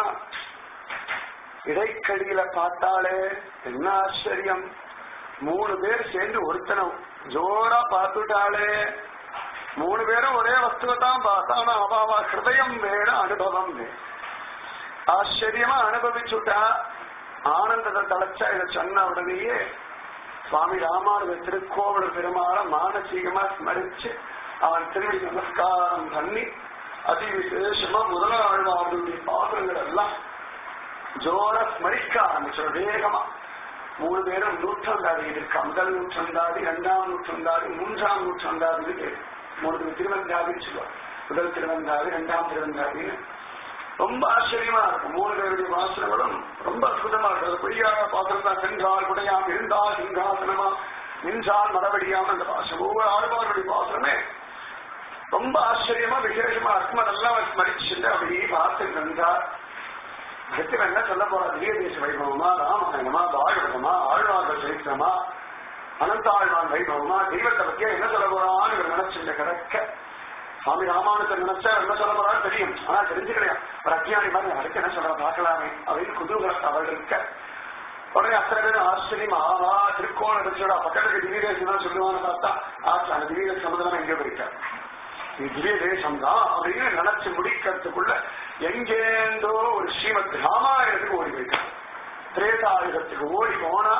இடைக்கடியில பார்த்தாலே என்ன ஆச்சரியம் மூணு பேர் சேர்ந்து ஒருத்தனை ஜோரா பார்த்துட்டாலே மூணு பேரும் ஒரே வஸ்துவை தான் பார்த்தா ஆனா அவாவா ஹிருதயம் வேணும் அனுபவம் வேணும் ஆச்சரியமா அனுபவிச்சுட்டா ஆனந்தத்தை தலைச்சா இதை சொன்ன உடனேயே சுவாமி ராமானுஜ திருக்கோவில் பெருமாள மானசீகமா ஸ்மரிச்சு அவன் திருவடி நமஸ்காரம் பண்ணி அதி விசேஷமா முதலாழ்வார்களுடைய பாத்திரங்கள் எல்லாம் ஜோர ஸ்மரிக்க ஆரம்பிச்சோம் வேகமா மூணு பேரும் நூற்றந்தாதி இருக்கா முதல் நூற்றந்தாதி இரண்டாம் நூற்றந்தாதி மூன்றாம் நூற்றந்தாதி பேர் மூணு திருவந்தாதின்னு சொல்லுவாங்க முதல் திருவந்தாதி இரண்டாம் திருவந்தாதின்னு ரொம்ப ஆச்சரியமா இருக்கும் மூணு பேருடைய வாசனங்களும் ரொம்ப அற்புதமா இருக்கிறது பொய்யாக பாத்திரம் தான் சென்றால் குடையாம் இருந்தால் சிங்காசனமா நின்றால் மறுபடியாம் அந்த பாசம் ஒவ்வொரு ஆழ்வாருடைய பாசனமே ரொம்ப ஆச்சரியமா விசேஷமா இருக்கும் அதெல்லாம் அவர் ஸ்மரிச்சுட்டு அப்படியே பார்த்து இருந்தார் அடுத்து என்ன சொல்ல போறா திவ்யதேச வைபவமா ராமாயணமா பாகவதமா ஆழ்வார்கள் சரித்திரமா அனந்த ஆழ்வான் வைபவமா தெய்வத்தை பத்தியா என்ன சொல்ல போறான்னு இவர் நினைச்சுட்டு கிடக்க சுவாமி ராமானுஜர் நினைச்சா என்ன சொல்ல போறான்னு தெரியும் ஆனா தெரிஞ்சுக்கலையா ஒரு அஜ்ஞானி மாதிரி அடுத்து என்ன சொல்ற பார்க்கலாமே அப்படின்னு குதூகலத்தை அவள் இருக்க உடனே அத்தனை பேரும் ஆச்சரியம் ஆவா திருக்கோண இருந்துச்சோட பக்கத்துக்கு திவ்யதேசம் தான் சொல்லுவான்னு பார்த்தா ஆச்சு அந்த திவ்ய சமுதிரம் எங்கே போயிருக்காரு இது திவ்ய தேசம் தான் அப்படின்னு நினைச்சு முடிக்கிறதுக்குள்ள எங்கேந்தோ ஒரு ஸ்ரீமத் ராமாயணத்துக்கு ஓடி போயிருக்காரு திரேதாயுகத்துக்கு ஓடி போனா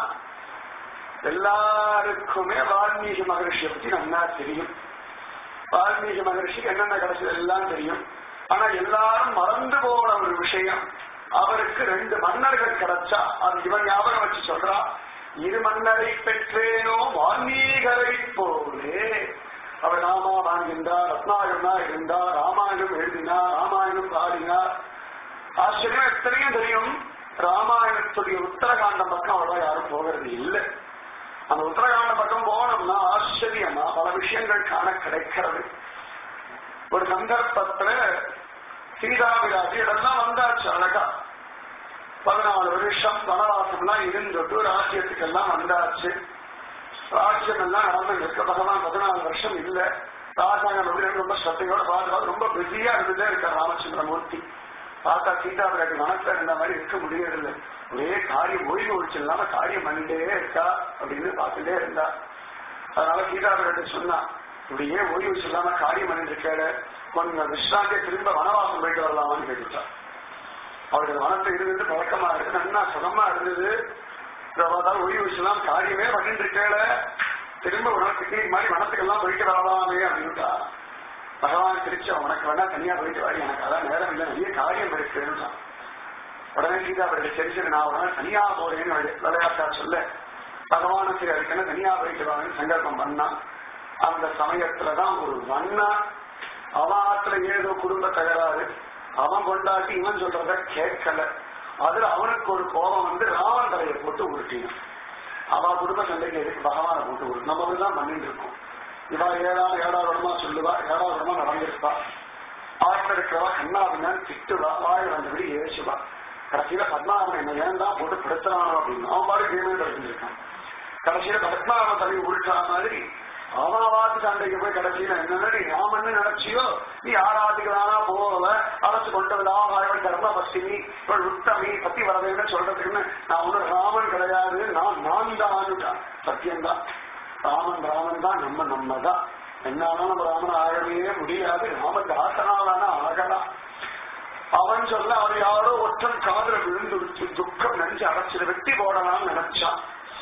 எல்லாருக்குமே வால்மீகி மகரிஷியை பத்தி நல்லா தெரியும் வால்மீகி மகரிஷிக்கு என்னென்ன கிடைச்சது எல்லாம் தெரியும் ஆனா எல்லாரும் மறந்து போன ஒரு விஷயம் அவருக்கு ரெண்டு மன்னர்கள் கிடைச்சா அது இவன் ஞாபகம் வச்சு சொல்றா இரு மன்னரை பெற்றேனோ வால்மீகரை போலே அவர் ராமா வாங்கின்றார் ரத்னாகரனா இருந்தார் ராமாயணம் எழுதினார் ராமாயணம் பாடினார் ஆச்சரியம் எத்தனையும் தெரியும் ராமாயணத்துடைய உத்தரகாண்டம் பக்கம் அவ்வளவா யாரும் போகிறது இல்லை அந்த உத்தரகாண்ட பக்கம் போனோம்னா ஆச்சரியமா பல விஷயங்கள் காண கிடைக்கிறது ஒரு சந்தர்ப்பத்துல சீதாவிராஜி இதெல்லாம் வந்தாச்சு அழகா பதினாலு வருஷம் வனவாசம்லாம் இருந்துட்டு ராஜ்யத்துக்கு எல்லாம் வந்தாச்சு ராஜ்யம் எல்லாம் நடந்து இருக்க பகவான் பதினாலு வருஷம் இல்ல ராஜாங்கம் எப்படி ரொம்ப ஸ்ரத்தையோட பார்த்து ரொம்ப பிஸியா இருந்துட்டே இருக்கார் ராமச்சந்திரமூர்த்தி பார்த்தா சீதா பிராட்டி மனசுல இருந்த மாதிரி இருக்க முடியறதில்லை ஒரே காரியம் ஓய்வு ஒழிச்சு இல்லாம காரியம் பண்ணிட்டே இருக்கா அப்படின்னு பார்த்துட்டே இருந்தா அதனால சீதா பிராட்டி சொன்னா இப்படியே ஓய்வு ஒழிச்சு இல்லாம காரியம் பண்ணிட்டு இருக்காரு கொஞ்சம் விஸ்ராந்திய திரும்ப வனவாசம் போயிட்டு வரலாமான்னு கேட்டுட்டா அவருக்கு மனசு இருந்து பழக்கமா இருக்கு நல்லா சுகமா இருந்தது அதாவது ஒளி விஷயம் காரியமே பண்ணிட்டு இருக்கேல திரும்ப ஒரு நாள் பிக்னிக் மாதிரி வனத்துக்கெல்லாம் போயிட்டு வரலாமே அப்படின்ட்டா பகவான் திருச்சி உனக்கு வேணா தனியா போயிட்டு வாடி எனக்கு அதான் நேரம் இல்லை நிறைய காரியம் இருக்குன்னு உடனே சீதா அவர்கள் சரி சரி நான் ஒரு நாள் தனியா போறேன்னு விளையாட்டா சொல்ல பகவான் சரி அதுக்குன்னு தனியா போயிட்டு வாங்கன்னு சங்கல்பம் பண்ணா அந்த சமயத்துலதான் ஒரு வண்ணா அவத்துல ஏதோ குடும்ப தகராறு அவன் கொண்டாட்டி இவன் சொல்றத கேட்கல அதுல அவனுக்கு ஒரு கோபம் வந்து ராவன் தலையை போட்டு உருட்டினான் அவ குடும்ப சண்டைக்கு எதுக்கு பகவானை போட்டு உருட்டு நம்ம தான் பண்ணிட்டு இருக்கோம் இவா ஏழாவது ஏழாவது வருடமா சொல்லுவா ஏழாவது வருடமா நடந்திருப்பா ஆட்டில் இருக்கிறவா கண்ணாபின்னா திட்டுவா வாய் வந்தபடி ஏசுவா கடைசியில பத்மாவன் என்ன ஏன் தான் போட்டு படுத்துறானோ அப்படின்னு அவன் பாடு கேமே இருக்கான் கடைசியில பத்மாவன் தலை உருட்டா மாதிரி அவனாவாது சண்டைக்கு போய் கடைசியில என்னன்னு நான் என்ன நினைச்சியோ நீ ஆராதிக்கிறானா போகல அழைச்சு கொண்டு விடாமல் தர்ம பஸ்தினி இவள் உத்தமி பத்தி வரவேன்னு சொல்றதுக்குன்னு நான் ஒண்ணு ராமன் கிடையாது நான் நான் தான் சத்தியம்தான் ராமன் ராமன் தான் நம்ம நம்ம தான் என்னாலும் நம்ம ராமன் ஆகவே முடியாது ராமன் தாசனாலான ஆகலாம் அவன் சொல்ல அவர் யாரோ ஒற்றன் காதல விழுந்து துக்கம் நினைச்சு அடைச்சிட வெட்டி போடலாம்னு நினைச்சான்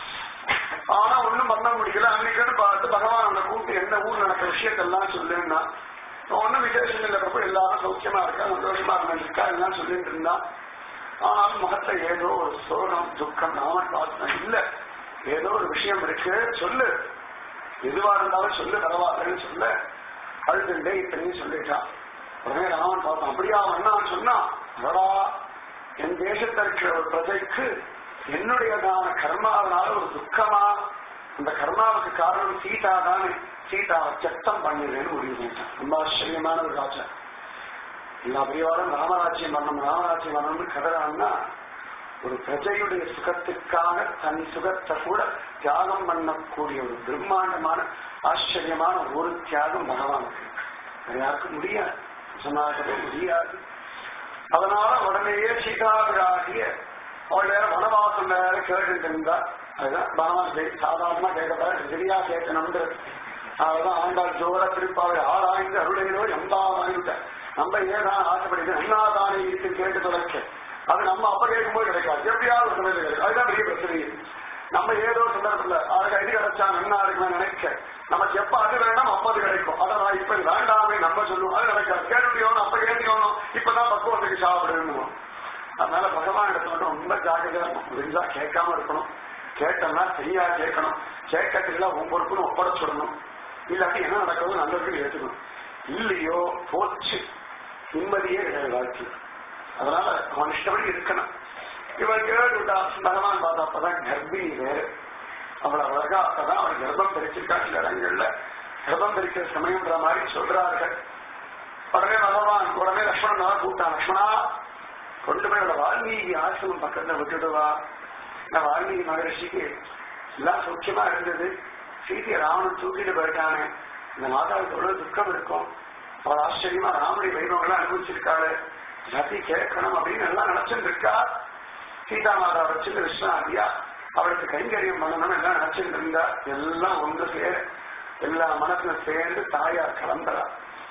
ஆனா ஒண்ணும் பண்ண முடியல அன்னைக்குன்னு பார்த்து பகவான் அவனை கூப்பிட்டு என்ன ஊர் நடக்கிற விஷயத்தெல்லாம் சொல்லுன்னா ஒன்னும் விசேஷம் இல்லை பிரபு எல்லாரும் சௌக்கியமா இருக்கா சந்தோஷமா இருக்கா எல்லாம் சொல்லிட்டு இருந்தான் ஆனாலும் முகத்தை ஏதோ ஒரு சோகம் துக்கம் ராமன் பார்த்தேன் இல்ல ஏதோ ஒரு விஷயம் இருக்கு சொல்லு எதுவா இருந்தாலும் சொல்லு பரவாயில்லன்னு சொல்ல அழுதுண்டே இத்தனையும் சொல்லிட்டான் உடனே ராமன் பார்த்தான் அப்படியா அண்ணான்னு சொன்னான் அடடா என் தேசத்தில் இருக்கிற ஒரு பிரஜைக்கு என்னுடையதான கர்மாவனால ஒரு துக்கமா அந்த கர்மாவுக்கு காரணம் சீதா தானே சீதாவை சத்தம் பண்ணிடுறேன்னு முடிவு பண்ணிட்டான் ரொம்ப ஆச்சரியமான ஒரு ராஜா எல்லா பிரிவாரும் ராமராஜ்யம் பண்ணணும் ராமராஜ்யம் பண்ணணும்னு கதறான்னா ஒரு பிரஜையுடைய சுகத்துக்காக தன் சுகத்தை கூட தியாகம் பண்ணக்கூடிய ஒரு பிரம்மாண்டமான ஆச்சரியமான ஒரு தியாகம் பகவானுக்கு அது யாருக்கும் முடியாது சொன்னாகவே முடியாது அதனால உடனேயே சீதாபிராகிய அவள் வேற வனவாசம் வேற கேட்டுட்டு இருந்தா அதுதான் பகவான் சாதாரணமா கேட்கப்பட சரியா கேட்கணும்னு அதான் ஆண்டாள் ஜோர திருப்பாவை ஆராய்ந்து அருளையிலோ எம்பா வாங்கிவிட்ட நம்ம ஏதான் ஆசைப்படுது அண்ணாதானே இருக்கு கேட்டு தொலைக்க அது நம்ம அப்ப கேட்கும்போது கிடைக்காது எப்படியாவது ஒரு சமயத்தில் கிடைக்கும் அதுதான் பெரிய பிரச்சனை நம்ம ஏதோ சந்தர்ப்பத்துல அதுக்கு இது கிடைச்சா நன்னா இருக்குன்னு நினைக்க நமக்கு எப்ப அது வேண்டாம் அப்ப அது கிடைக்கும் அதை நான் இப்ப இது வேண்டாமே நம்ம சொல்லுவோம் அது கிடைக்காது கேட்டுக்கணும் அப்ப கேட்டுக்கணும் இப்பதான் பக்குவத்துக்கு சாப்பிடணும் அதனால பகவான் இடத்துல மட்டும் ரொம்ப ஜாகிரதையா இருக்கணும் முடிஞ்சா கேட்காம இருக்கணும் கேட்டோம்னா சரியா கேட்கணும் கேட்கறதுல உன் பொறுப்புன்னு ஒப்படைச்சிடணும் இல்லாட்டி என்ன நடக்கிறது நல்லதுக்கு ஏற்றுக்கணும் இல்லையோ போச்சு நிம்மதியே கிடையாது வாழ்க்கை அதனால அவன் இஷ்டப்படி இருக்கணும் இவள் கேட்டுட்டா பகவான் பார்த்தா அப்பதான் கர்ப்பிணி வேறு அவளை அழகா அப்பதான் அவள் கர்ப்பம் தரிச்சிருக்கா சில இடங்கள்ல கர்ப்பம் தரிக்கிற சமயம்ன்ற மாதிரி சொல்றார்கள் உடனே பகவான் உடனே லக்ஷ்மணன் தான் கூப்பிட்டான் லக்ஷ்மணா கொண்டு போய் அவளை வால்மீகி ஆசிரமம் பக்கத்துல விட்டுடுவா நான் வால்மீகி மகரிஷிக்கு எல்லாம் சௌக்கியமா இருந்தது சீதையை ராவணன் தூக்கிட்டு போயிட்டானே இந்த மாதாவுக்கு எவ்வளவு துக்கம் இருக்கும் அவள் ஆச்சரியமா ராமனுடைய வைபவங்களாம் அனுபவிச்சிருக்காளு எல்லாத்தையும் கேட்கணும் அப்படின்னு எல்லாம் நினைச்சுட்டு இருக்கா சீதா மாதா வச்சுட்டு விஸ்வநாதியா அவளுக்கு கைங்கரியம் பண்ணணும் எல்லாம் நினைச்சிட்டு இருந்தா எல்லாம் ஒன்று சேர எல்லா மனசுல சேர்ந்து தாயார் கலந்தரா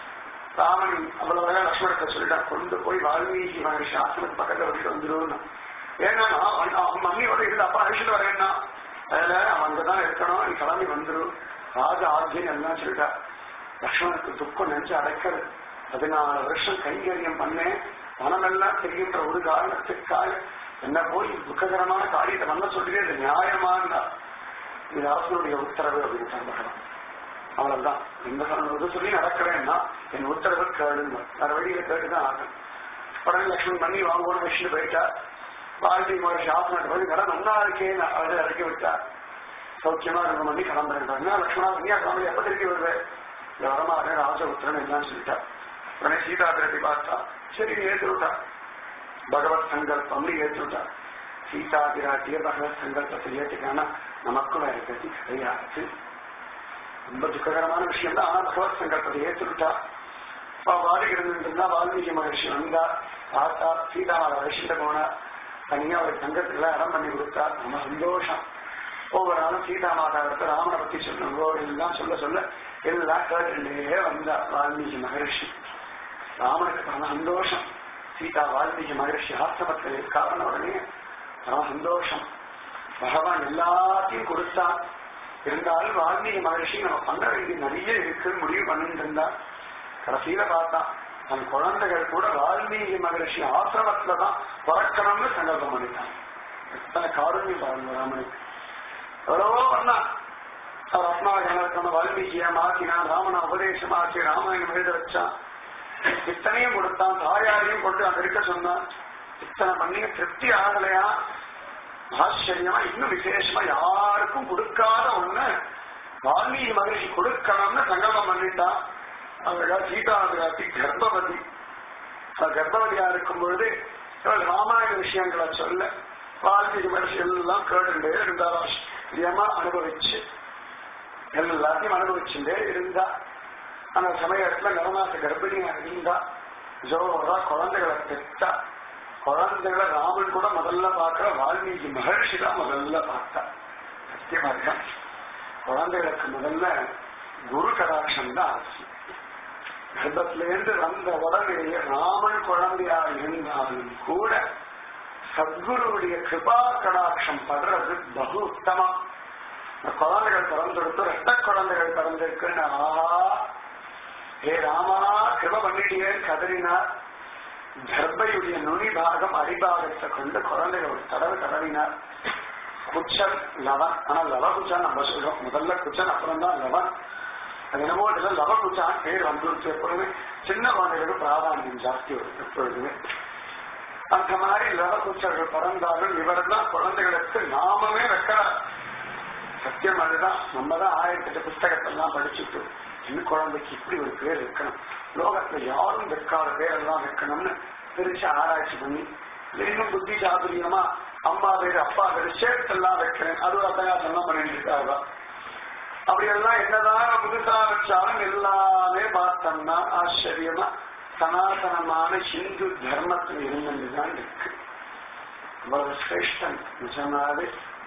ராமன் அவ்வளவு லட்சுமணத்தை சொல்லிட்டான் கொண்டு போய் வால்மீகி மகரிஷி ஆசிரமத்து பக்கத்துல விட்டுட்டு வந்துடும் ஏன்னா அவன் மம்மியோட இருந்து அப்பா அழிச்சுட்டு வரேன்னா அதுல அவன் அங்கதான் இருக்கணும் நீ கிளம்பி வந்துடும் ராஜ ஆர்ஜின்னு எல்லாம் சொல்லிட்டா லக்ஷ்மணனுக்கு துக்கம் நினைச்சு அடைக்கிறது பதினாலு வருஷம் கைங்கரியம் பண்ணேன் மனமெல்லாம் தெரிகின்ற ஒரு காரணத்துக்காக என்ன போய் துக்ககரமான காரியத்தை பண்ண சொல்லியே இது நியாயமா இருந்தா இது அரசனுடைய உத்தரவு அப்படின்னு பகவான் அவ்வளவுதான் எந்த இது சொல்லி நடக்கிறேன்னா என் உத்தரவு கேளுங்க வேற வழியில கேட்டுதான் ஆகும் உடனே லட்சுமணன் பண்ணி வாங்கணும்னு வச்சுட்டு போயிட்டா வாழ்க்கை மாதிரி சாப்பிட்டு போய் கடை நல்லா இருக்கேன்னு அவரை இறக்கி விட்டா சௌக்கியமா இருக்க பண்ணி கிளம்புறேன் லட்சுமணா நீயா கிளம்பி எப்ப திருப்பி வருவேன் வரமாக ராஜபுத்திரன் எல்லாம் சொல்லிட்டா உடனே சீதா திருப்பி பார்த்தா சரி ஏற்றுவிட்டா பகவத் சங்கல்பம்னு ஏற்றுவிட்டா சீதா பிராட்டிய பகவத் சங்கல்பத்தை ஏற்றுக்கானா நமக்கும் வேற கதி கிடையாது ரொம்ப துக்ககரமான விஷயம் தான் ஆனா பகவத் சங்கல்பத்தை ஏற்றுவிட்டா வாடி இருந்திருந்தா வால்மீகி மகர்ஷி வந்தா பார்த்தா சீதா அழைச்சிட்டு போனா தனியா ஒரு சங்கத்துல இடம் பண்ணி கொடுத்தா நம்ம சந்தோஷம் ஒவ்வொரு நாளும் சீதா மாதா எடுத்து ராமனை பத்தி சொல்லுங்க எல்லாம் சொல்ல சொல்ல எல்லாம் கேட்டுட்டே வந்தா வால்மீகி மகரிஷி ராமனுக்கு பரம சந்தோஷம் சீதா வால்மீகி மகரிஷி ஆசிரமத்தில் இருக்காருன்னு உடனே பரம சந்தோஷம் பகவான் எல்லாத்தையும் கொடுத்தான் இருந்தாலும் வால்மீகி மகர்ஷி நம்ம பண்ண வேண்டிய நிறைய இருக்கு முடிவு பண்ணிட்டு இருந்தா கடைசியில பார்த்தா தன் குழந்தைகள் கூட வால்மீகி மகர்ஷி ஆசிரமத்துல தான் பிறக்கணும்னு சங்கல்பம் பண்ணிட்டான் எத்தனை காருண்யம் பாருங்க ராமனுக்கு எவ்வளவோ பண்ணான் அவர் அப்னா கணக்கணும் வால்மீகியா மாத்தினான் ராமனை உபதேசமாக்கி ராமாயணம் எழுத வச்சான் இத்தனையும் கொடுத்தான் தாயாரையும் கொண்டு அங்க இருக்க சொன்னான் இத்தனை பண்ணி திருப்தி ஆகலையா ஆச்சரியமா இன்னும் விசேஷமா யாருக்கும் கொடுக்காத ஒண்ணு வால்மீகி மகிழ்ச்சி கொடுக்கணும்னு சங்கல்பம் பண்ணிட்டான் அவர்களா சீதா பிராட்டி கர்ப்பவதி அவள் கர்ப்பவதியா இருக்கும் பொழுது இவள் ராமாயண விஷயங்களை சொல்ல வால்மீகி மகிழ்ச்சி எல்லாம் கேட்டுட்டே இருந்தாரா பிரியமா அனுபவிச்சு எல்லாத்தையும் அனுபவிச்சுட்டே இருந்தா அந்த சமயத்துல நவநாச கர்ப்பிணியா இருந்தா ஜோரா குழந்தைகளை பெற்றா குழந்தைகளை ராமன் கூட முதல்ல பார்க்கிற வால்மீகி மகர்ஷி தான் முதல்ல பார்த்தா சத்தியமா இருக்கா குழந்தைகளுக்கு முதல்ல குரு கடாட்சம் தான் ஆச்சு கர்ப்பத்திலேருந்து வந்த உடனேயே ராமன் குழந்தையா இருந்தாலும் கூட சத்குருவுடைய கிருபா கடாட்சம் படுறது பகு உத்தமம் இந்த குழந்தைகள் பிறந்தெடுத்து ரெட்ட குழந்தைகள் பிறந்திருக்குன்னு ஆஹா ஏ ராமா கிருப பண்ணிட்டியேன்னு கதறினார் கர்ப்பையுடைய நுனி பாகம் அடிபாகத்தை கொண்டு குழந்தைகள் ஒரு தடவை தடவினார் குச்சன் லவன் ஆனா லவ குச்சான் நம்ம சொல்றோம் முதல்ல குச்சன் அப்புறம் தான் லவன் அது என்னமோ இதுல லவ குச்சான் பேர் வந்துருச்சு எப்பொழுதுமே சின்ன குழந்தைகளுக்கு பிராதானியம் ஜாஸ்தி வரும் எப்பொழுதுமே அந்த மாதிரி லவ குச்சர்கள் பிறந்தார்கள் இவரெல்லாம் குழந்தைகளுக்கு நாமமே வைக்கிறார் சத்தியம் அதுதான் நம்ம தான் ஆயிரத்தி எட்டு புஸ்தகத்தெல்லாம் படிச்சுட்டு இன்னும் குழந்தைக்கு இப்படி ஒரு பேர் வைக்கணும் லோகத்துல யாரும் வைக்காத பேரெல்லாம் வைக்கணும்னு பிரிச்சு ஆராய்ச்சி பண்ணி இன்னும் புத்தி சாதுரியமா அம்மா பேரு அப்பா பேரு சேர்த்தெல்லாம் வைக்கிறேன் அது ஒரு அபயாசம்லாம் பண்ணிட்டு இருக்காங்க அப்படியெல்லாம் என்னதான் புதுசா வச்சாலும் எல்லாமே பார்த்தோம்னா ஆச்சரியமா சனாதனமான ஹிந்து தர்மத்தில் இருந்துதான் இருக்கு இவ்வளவு சிரேஷ்டன் நிஜமாவே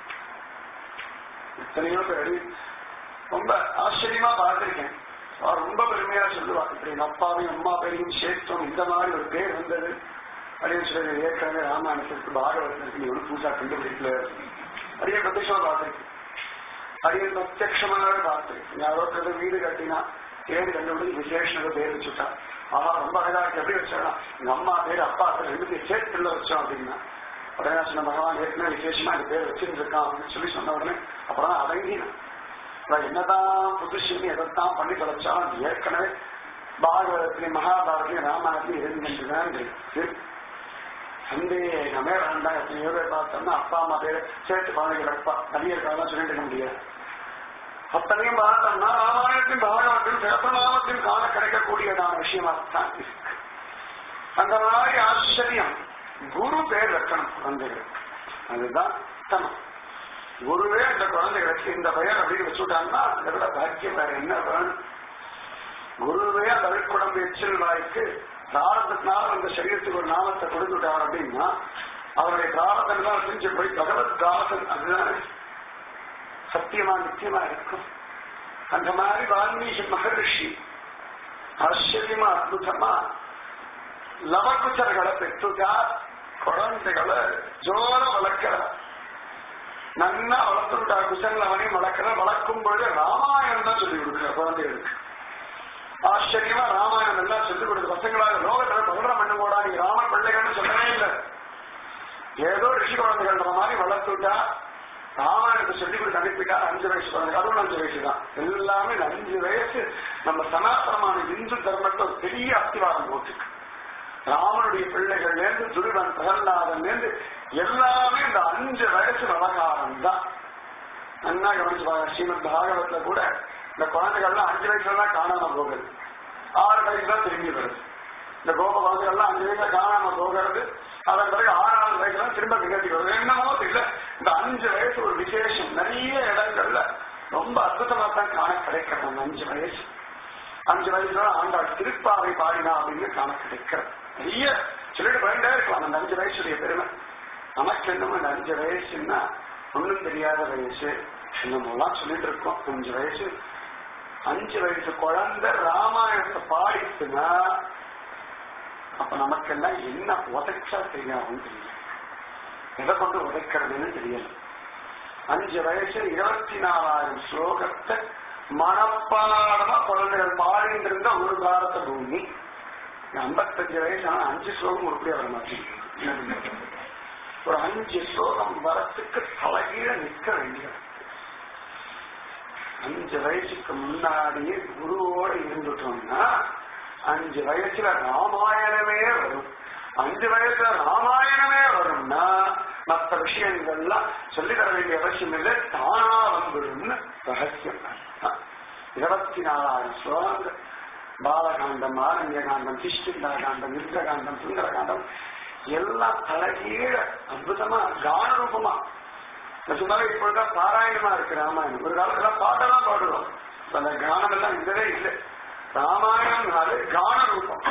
எத்தனையோ பேர் ரொம்ப ஆச்சரியமா பார்த்திருக்கேன் அவர் ரொம்ப பெருமையா சொல்லுவா இப்படி எங்க அப்பாவையும் அம்மா பேரையும் சேர்த்தோம் இந்த மாதிரி ஒரு பேர் வந்தது அப்படின்னு சொல்லி ஏற்கனவே ராமாயணத்திற்கு பாகவதற்கு நீ ஒன்றும் புதுசா கண்டுபிடிக்கல அரிய பிரத்யமா பார்த்திருக்கேன் அரிய பிரத்யமாவே பார்த்திருக்கேன் யாரோ ஒருத்தர் வீடு கட்டினா பேர் கண்டுபிடிச்சு விசேஷனோட பேர் வச்சுட்டான் ஆஹா ரொம்ப அழகா இருக்கு எப்படி வச்சானா எங்க அம்மா பேர் அப்பா பேர் ரெண்டு சேர்த்துல வச்சோம் அப்படின்னா உடனே சொன்ன பகவான் ஏற்கனவே விசேஷமா இந்த பேர் வச்சுட்டு இருக்கான் அப்படின்னு சொல்லி சொன்ன உடனே அப்புறம் அடங்கினான் அவன் என்னதான் புதுசுன்னு எதைத்தான் பண்ணி தொலைச்சாலும் அது ஏற்கனவே பாகவதத்திலையும் மகாபாரதிலையும் ராமாயணத்திலையும் இருந்துதான் இருக்கு சந்தேகமே வேண்டாம் எத்தனையோ பேர் பார்த்தோம்னா அப்பா அம்மா பேர் சேர்த்து குழந்தைகள் அப்பா நிறைய இருக்காதான் சொல்லிட்டு இருக்க முடியாது அத்தனையும் பார்த்தோம்னா ராமாயணத்தின் பாகவத்தின் சிறப்பநாமத்தின் காண கிடைக்கக்கூடியதான விஷயமாகத்தான் இருக்கு அந்த மாதிரி ஆச்சரியம் குரு பேர் வைக்கணும் குழந்தைகளுக்கு அதுதான் தனம் குருவே அந்த குழந்தைகளுக்கு இந்த பெயர் அப்படின்னு வச்சுட்டாங்கன்னா அதை விட பாக்கியம் வேற என்ன வேணும் குருவே அந்த அழுக்குடம்பு எச்சில் வாய்க்கு பிராரதத்தினால அந்த சரீரத்துக்கு ஒரு நாமத்தை கொடுத்துட்டார் அப்படின்னா அவருடைய பிராரதம் எல்லாம் செஞ்சு போய் பகவத் தாசன் அதுதானே சத்தியமா நித்தியமா இருக்கும் அந்த மாதிரி வால்மீகி மகரிஷி ஆச்சரியமா அற்புதமா லவகுச்சர்களை பெற்றுட்டார் குழந்தைகளை ஜோர வளர்க்கிறார் நன்னா வளர்த்துட்டா குசல்லவனையும் வளர்க்கிற வளர்க்கும் பொழுது ராமாயணம் தான் சொல்லிக் கொடுக்கிற குழந்தைகளுக்கு ஆச்சரியமா ராமாயணம் எல்லாம் சொல்லிக் கொடுத்து பசங்களாக லோகத்துல பகரம் பண்ண போடா நீ ராமன் பிள்ளைகள்னு சொல்லவே இல்லை ஏதோ ரிஷி குழந்தைகள்ன்ற மாதிரி வளர்த்துட்டா ராமாயணத்தை சொல்லிக் கொடுத்து அனுப்பிட்டா அஞ்சு வயசு குழந்தை அதுவும் அஞ்சு வயசு தான் எல்லாமே இந்த அஞ்சு வயசு நம்ம சனாதனமான இந்து தர்மத்தை ஒரு பெரிய அத்திவாரம் போட்டுருக்கு ராமனுடைய பிள்ளைகள்ல இருந்து துருவன் பிரகல்லாதன் இருந்து எல்லாமே இந்த அஞ்சு வயசு விவகாரம் தான் நல்லா கவனிச்சு பாருங்க ஸ்ரீமத் பாகவத்துல கூட இந்த குழந்தைகள்லாம் அஞ்சு வயசுல தான் காணாம போகுது ஆறு வயசு தான் திரும்பி வருது இந்த கோப குழந்தைகள்லாம் அஞ்சு வயசுல காணாம போகிறது அதன் பிறகு ஆறாவது வயசுல திரும்ப நிகழ்ச்சி வருது என்னமோ இல்ல இந்த அஞ்சு வயசு ஒரு விசேஷம் நிறைய இடங்கள்ல ரொம்ப அற்புதமா தான் காண கிடைக்கிறது அந்த அஞ்சு வயசு அஞ்சு வயசுல ஆண்டாள் திருப்பாவை பாடினா அப்படின்னு காண கிடைக்கிறது நிறைய சொல்லிட்டு போயிட்டே இருக்கலாம் அந்த அஞ்சு வயசுடைய பெருமை நமக்கு என்னமோ இந்த அஞ்சு வயசுன்னா ஒண்ணும் தெரியாத வயசு என்னமெல்லாம் சொல்லிட்டு இருக்கோம் அஞ்சு வயசு அஞ்சு வயசு குழந்தை ராமாயணத்தை பாடிச்சுன்னா அப்ப நமக்கெல்லாம் என்ன உதைச்சா தெரியாதுன்னு தெரியல எதை கொண்டு உதைக்கிறதுன்னு தெரியல அஞ்சு வயசுல இருபத்தி நாலாயிரம் ஸ்லோகத்தை மனப்பாடமா குழந்தைகள் பாடிட்டு இருந்த ஒரு பாரத பூமி ஐம்பத்தஞ்சு வயசு ஆனா அஞ்சு ஸ்லோகம் உருப்படியா வர மாட்டேங்குது ஒரு அஞ்சு ஸ்லோகம் வரத்துக்கு தலைகீழ நிற்க வேண்டியது அஞ்சு வயசுக்கு முன்னாடியே குருவோட இருந்துட்டோம்னா அஞ்சு வயசுல ராமாயணமே வரும் அஞ்சு வயசுல ராமாயணமே வரும்னா மற்ற விஷயங்கள்லாம் சொல்லி தர வேண்டிய அவசியம் இல்லை தானா வந்துடும்னு ரகசியம் அதுதான். இருபத்தி நாலாயிரம் ஸ்லோகங்கள் பாலகாண்டம் ஆரண்யகாண்டம் கிஷ்கிந்தாகாண்டம் இந்திரகாண்டம் சுந்தரகாண்டம் எல்லாம் தலைகீழ அற்புதமா கான ரூபமா நிஜமாவே இப்பொழுதுதான் பாராயணமா இருக்கு ராமாயணம் ஒரு காலத்துல பாட்டெல்லாம் பாடுறோம் இப்ப அந்த கானம் எல்லாம் இல்லவே இல்லை ராமாயணம்னாலே கான ரூபம்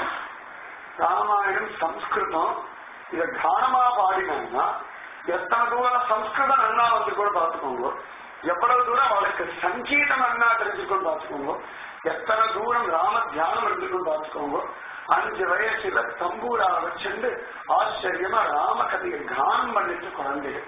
ராமாயணம் சம்ஸ்கிருதம் இத கானமா பாடினாங்கன்னா எத்தனை தூரம் சம்ஸ்கிருதம் நன்னா வந்து கூட பார்த்துக்கோங்க எவ்வளவு தூரம் அவளுக்கு சங்கீதம் நன்னா தெரிஞ்சுக்கொண்டு பார்த்துக்கோங்க எத்தனை தூரம் ராம தியானம் இருந்துக்கொண்டு பார்த்துக்கோங்க அஞ்சு வயசுல தம்பூரா வச்சுண்டு ஆச்சரியமா ராம கதையை கானம் பண்ணிட்டு குழந்தைகள்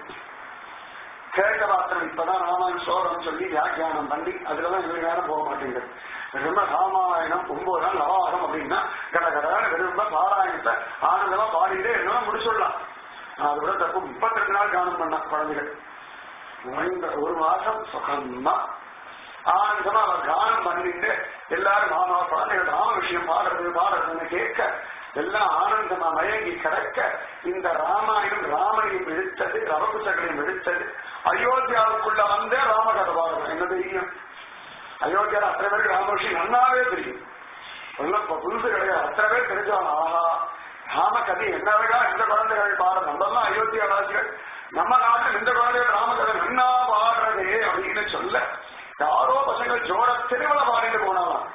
கேட்ட மாத்திரம் இப்பதான் ராமாயணம் சோகம் சொல்லி வியாக்கியானம் பண்ணி அதுலதான் இவ்வளவு நேரம் போக மாட்டேங்குது ரொம்ப ராமாயணம் ஒன்பது நாள் நவாகம் அப்படின்னா கட கடகான விரும்ப பாராயணத்தை ஆனந்தமா பாடிட்டே என்ன முடிச்சுடலாம் அது கூட தப்பு முப்பத்தி ரெண்டு நாள் கானம் பண்ண குழந்தைகள் ஓய்ந்த ஒரு மாசம் சுகமா ஆனந்தமா அவர் கானம் பண்ணிட்டு எல்லாரும் மாமா குழந்தைகள் ராம விஷயம் பாடுறது பாடுறதுன்னு கேட்க எல்லாம் ஆனந்தமா மயங்கி கிடக்க இந்த ராமாயணம் ராமனையும் இழுத்தது ரவகுசகளையும் இழுத்தது அயோத்தியாவுக்குள்ள வந்தே ராமகதை பாடுறோம் என்ன தெரியும் அயோத்தியால அத்தனை பேருக்கு ராம விஷயம் நன்னாவே தெரியும் ஒன்றும் இப்ப புதுசு கிடையாது அத்தனை பேர் தெரிஞ்சவங்க ஆஹா ராம கதை என்னவையா இந்த குழந்தைகள் பாடுற நம்மெல்லாம் அயோத்தியா வாசிகள் நம்ம நாட்டில் இந்த குழந்தைகள் ராமகதை நன்னா பாடுறதே அப்படின்னு சொல்ல யாரோ பசங்கள் ஜோர திருவிழா பாடிட்டு போனாலாம்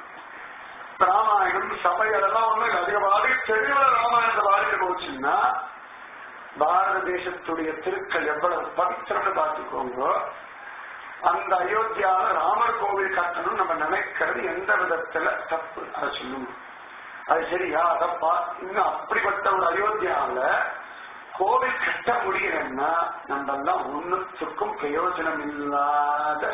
ராமாயணம் சபை அதெல்லாம் ஒண்ணும் அதிகமாக தெளிவுல ராமாயணத்தை பாடிட்டு போச்சுன்னா பாரத தேசத்துடைய திருக்கள் எவ்வளவு பவித்திரம்னு பார்த்துக்கோங்க அந்த அயோத்தியால ராமர் கோவில் கட்டணும் நம்ம நினைக்கிறது எந்த விதத்துல தப்பு அதை சொல்லணும் அது சரியா அதப்பா இன்னும் அப்படிப்பட்ட ஒரு அயோத்தியால கோவில் கட்ட முடியலன்னா நம்ம எல்லாம் ஒண்ணுத்துக்கும் பிரயோஜனம் இல்லாத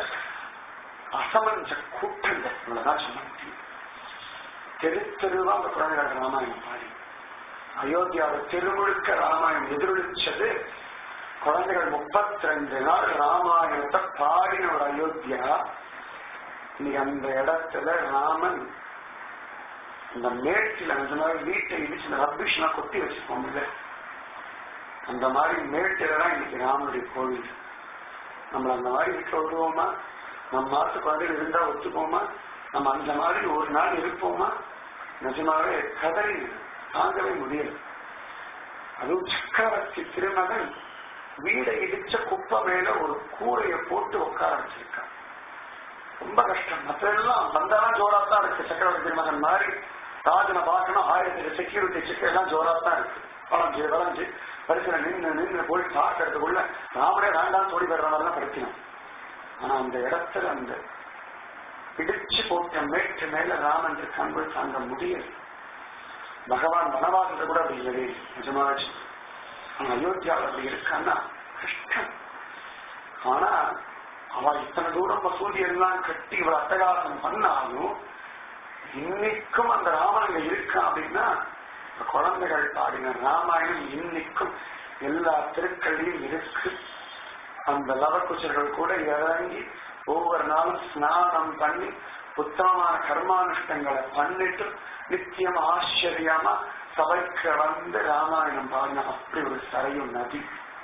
அசமஞ்ச கூட்டங்கள் இவ்வளவுதான் சொல்ல முடியும் தெரு தெருவா அந்த குழந்தைகள் ராமாயணம் பாடி அயோத்தியாவில் திருமுழுக்க ராமாயணம் எதிரொலிச்சது குழந்தைகள் முப்பத்தி ரெண்டு நாள் ராமாயணத்தை பாடின ஒரு அயோத்தியா இன்னைக்கு அந்த இடத்துல ராமன் இந்த மேட்டில் அந்த மாதிரி வீட்டை இடிச்சு இந்த ரப்பிஷ்லாம் கொட்டி வச்சுக்கோங்க அந்த மாதிரி மேட்டில தான் இன்னைக்கு ராமனுடைய கோவில் நம்ம அந்த மாதிரி வீட்டில் வருவோமா நம்ம மாசு குழந்தைகள் இருந்தா ஒத்துப்போமா நம்ம அந்த மாதிரி ஒரு நாள் இருப்போமா நிஜமாவே கதறி தாங்கவே முடியல அதுவும் சக்கரவர்த்தி திருமகன் வீடை இடிச்ச குப்பை மேல ஒரு கூரையை போட்டு உட்கார வச்சிருக்கான் ரொம்ப கஷ்டம் மற்றெல்லாம் வந்தாலும் ஜோரா தான் இருக்கு சக்கரவர்த்தி திருமகன் மாதிரி ராஜனை பார்க்கணும் ஆயிரத்தி செக்யூரிட்டி செக் எல்லாம் ஜோரா தான் இருக்கு வளைஞ்சு வளைஞ்சு பரிசுல நின்று நின்று போய் பார்க்கறதுக்குள்ள நாமளே வேண்டாம் தோடி வர்ற மாதிரி தான் படுத்தினோம் ஆனா அந்த இடத்துல அந்த இடிச்சு போட்ட மேட்டு மேல ராமன் கண்பு தாங்க முடியல பகவான் வனவாசத்தை கூட அப்படி இல்லவே நிஜமாச்சு அவன் அயோத்தியாவில் அப்படி இருக்கான்னா கஷ்டம் ஆனா அவ இத்தனை தூரம் மசூதி எல்லாம் கட்டி இவ்வளவு அட்டகாசம் பண்ணாலும் இன்னைக்கும் அந்த ராமன் அங்க இருக்கான் அப்படின்னா இந்த குழந்தைகள் பாடின ராமாயணம் இன்னைக்கும் எல்லா திருக்கள்லையும் இருக்கு அந்த லவக்குச்சர்கள் கூட இறங்கி ஒவ்வொரு நாளும் ஸ்நானம் பண்ணி உத்தமமான கர்மானுஷ்டங்களை பண்ணிட்டு நித்தியம் ஆச்சரியமா சபைக்கு வந்து ராமாயணம் பாடின அப்படி ஒரு சரையும் நதி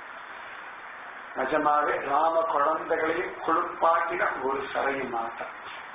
நிஜமாவே ராம குழந்தைகளையும் குளிப்பாட்டின ஒரு சரையும் மாட்டம்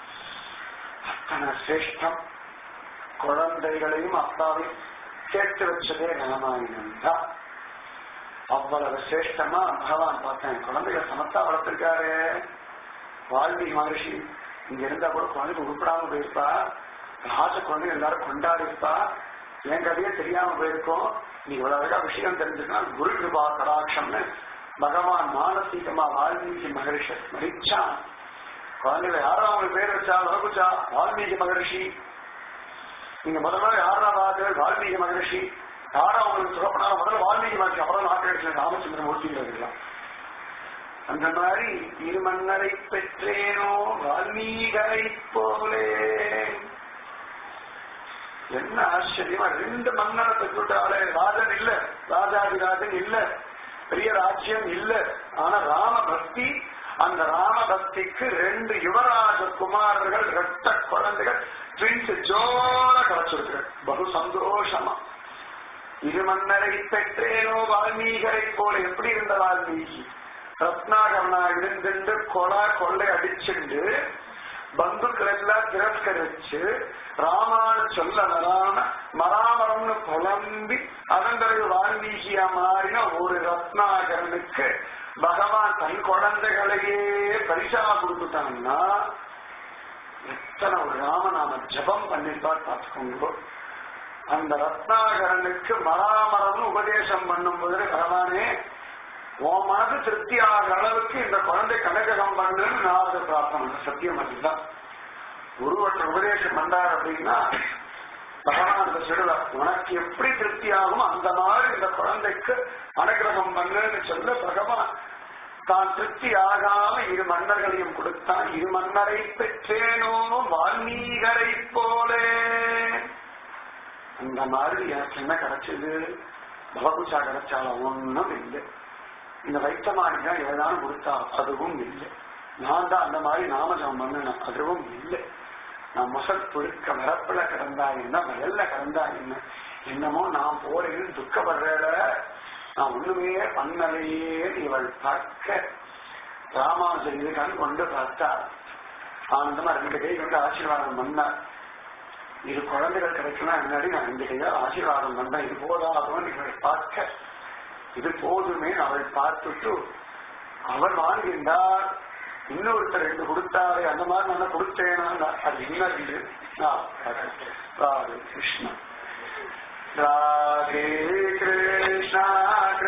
அத்தனை சிரேஷ்டம் குழந்தைகளையும் அப்பாவையும் சேர்த்து வச்சதே ராமாயணம் தான் அவ்வளவு சிரேஷ்டமா பகவான் பார்த்தேன் குழந்தைகள் சமத்தா வளர்த்திருக்காரு வால்மீகி மகர்ஷி இங்க இருந்தா கூட குழந்தைக்கு உருப்படாம போயிருப்பா ராஜ குழந்தை எல்லாரும் கொண்டாடி இருப்பா என் கதையே தெரியாம போயிருக்கோம் நீ இவ்வளவு அழகா விஷயம் தெரிஞ்சுக்கணும் குரு கிருபா கடாட்சம்னு பகவான் மானசீகமா வால்மீகி மகரிஷ ஸ்மரிச்சான் குழந்தைகள் யாரும் அவங்களுக்கு பேர் வச்சா வகுச்சா வால்மீகி மகரிஷி நீங்க முதல்ல யாரா பார்த்து வால்மீகி மகரிஷி யாரா உங்களுக்கு சொல்லப்படாத முதல்ல வால்மீகி மகரிஷி அப்புறம் நாட்டு ராமச்சந்திர மூர்த்திங்கிறதுலாம் அந்த மாதிரி திருமன்னரை பெற்றேனோ வால்மீகரை போலே என்ன ஆச்சரியமா ரெண்டு மன்னரை பெற்றுட்டாலே ராஜன் இல்ல ராஜாதிராஜன் இல்ல பெரிய ராஜ்யம் இல்ல ஆனா ராம பக்தி அந்த ராம பக்திக்கு ரெண்டு யுவராஜ குமாரர்கள் ரெட்ட குழந்தைகள் ட்வின்ஸ் ஜோர கிடைச்சிருக்கு பகு சந்தோஷமா இரு மன்னரை பெற்றேனோ வால்மீகரை போல எப்படி இருந்த வால்மீகி ரத்னாகரனா இருந்துட்டு கொலை கொள்ளை அடிச்சுண்டு பந்துக்கள் எல்லாம் திரஸ்கரிச்சு ராமான சொல்ல வராம மராமரம்னு புலம்பி அதன் பிறகு வால்மீகியா மாறின ஒரு ரத்னாகரனுக்கு பகவான் தன் குழந்தைகளையே பரிசா கொடுத்துட்டாங்கன்னா எத்தனை ஒரு ராமநாம ஜபம் பண்ணிருப்பார் பார்த்துக்கோங்க அந்த ரத்னாகரனுக்கு மராமரம்னு உபதேசம் பண்ணும்போது பகவானே உன் மனது திருப்தி ஆகிற அளவுக்கு இந்த குழந்தை கனககம் பண்ணுன்னு நாரத பிரார்த்தனை சத்தியம் அதுதான் குருவற்ற உபதேசம் பண்ணார் அப்படின்னா பகவான் அந்த சொல்லுவார் உனக்கு எப்படி திருப்தி ஆகுமோ அந்த மாதிரி இந்த குழந்தைக்கு அனுகிரகம் பண்ணுன்னு சொல்ல பகவான் தான் திருப்தி ஆகாம இரு மன்னர்களையும் கொடுத்தான் இரு மன்னரை பெற்றேனோ வால்மீகரை போலே அந்த மாதிரி எனக்கு என்ன கிடைச்சது பவபூஷா கிடைச்சாலும் ஒண்ணும் இல்லை இந்த வைத்தமானியா ஏதாவது கொடுத்தா அதுவும் இல்லை நான் தான் அந்த மாதிரி நாமஜம் பண்ணணும் அதுவும் இல்லை நான் முசல் பொறுக்க வரப்புல கிடந்தா என்ன வயல்ல கிடந்தா என்ன என்னமோ நான் போறேன்னு துக்கப்படுறேல நான் ஒண்ணுமே பண்ணலையே இவள் பார்க்க ராமானுஜன் இதுக்கான கொண்டு பார்த்தா ஆனந்தமா ரெண்டு கை கொண்டு ஆசீர்வாதம் பண்ணார் இது குழந்தைகள் கிடைக்கணும் முன்னாடி நான் ரெண்டு கையால் ஆசீர்வாதம் பண்ணேன் இது போதாதவன் இவள் பார்க்க இது போதுமே அவள் பார்த்துட்டு அவள் வாங்குகின்றார் இன்னொருத்தர் ரெண்டு கொடுத்தாரே அந்த மாதிரி நான் கொடுத்தேனா அது என்ன ரெண்டு ராதே கிருஷ்ணா ராதே கிருஷ்ணா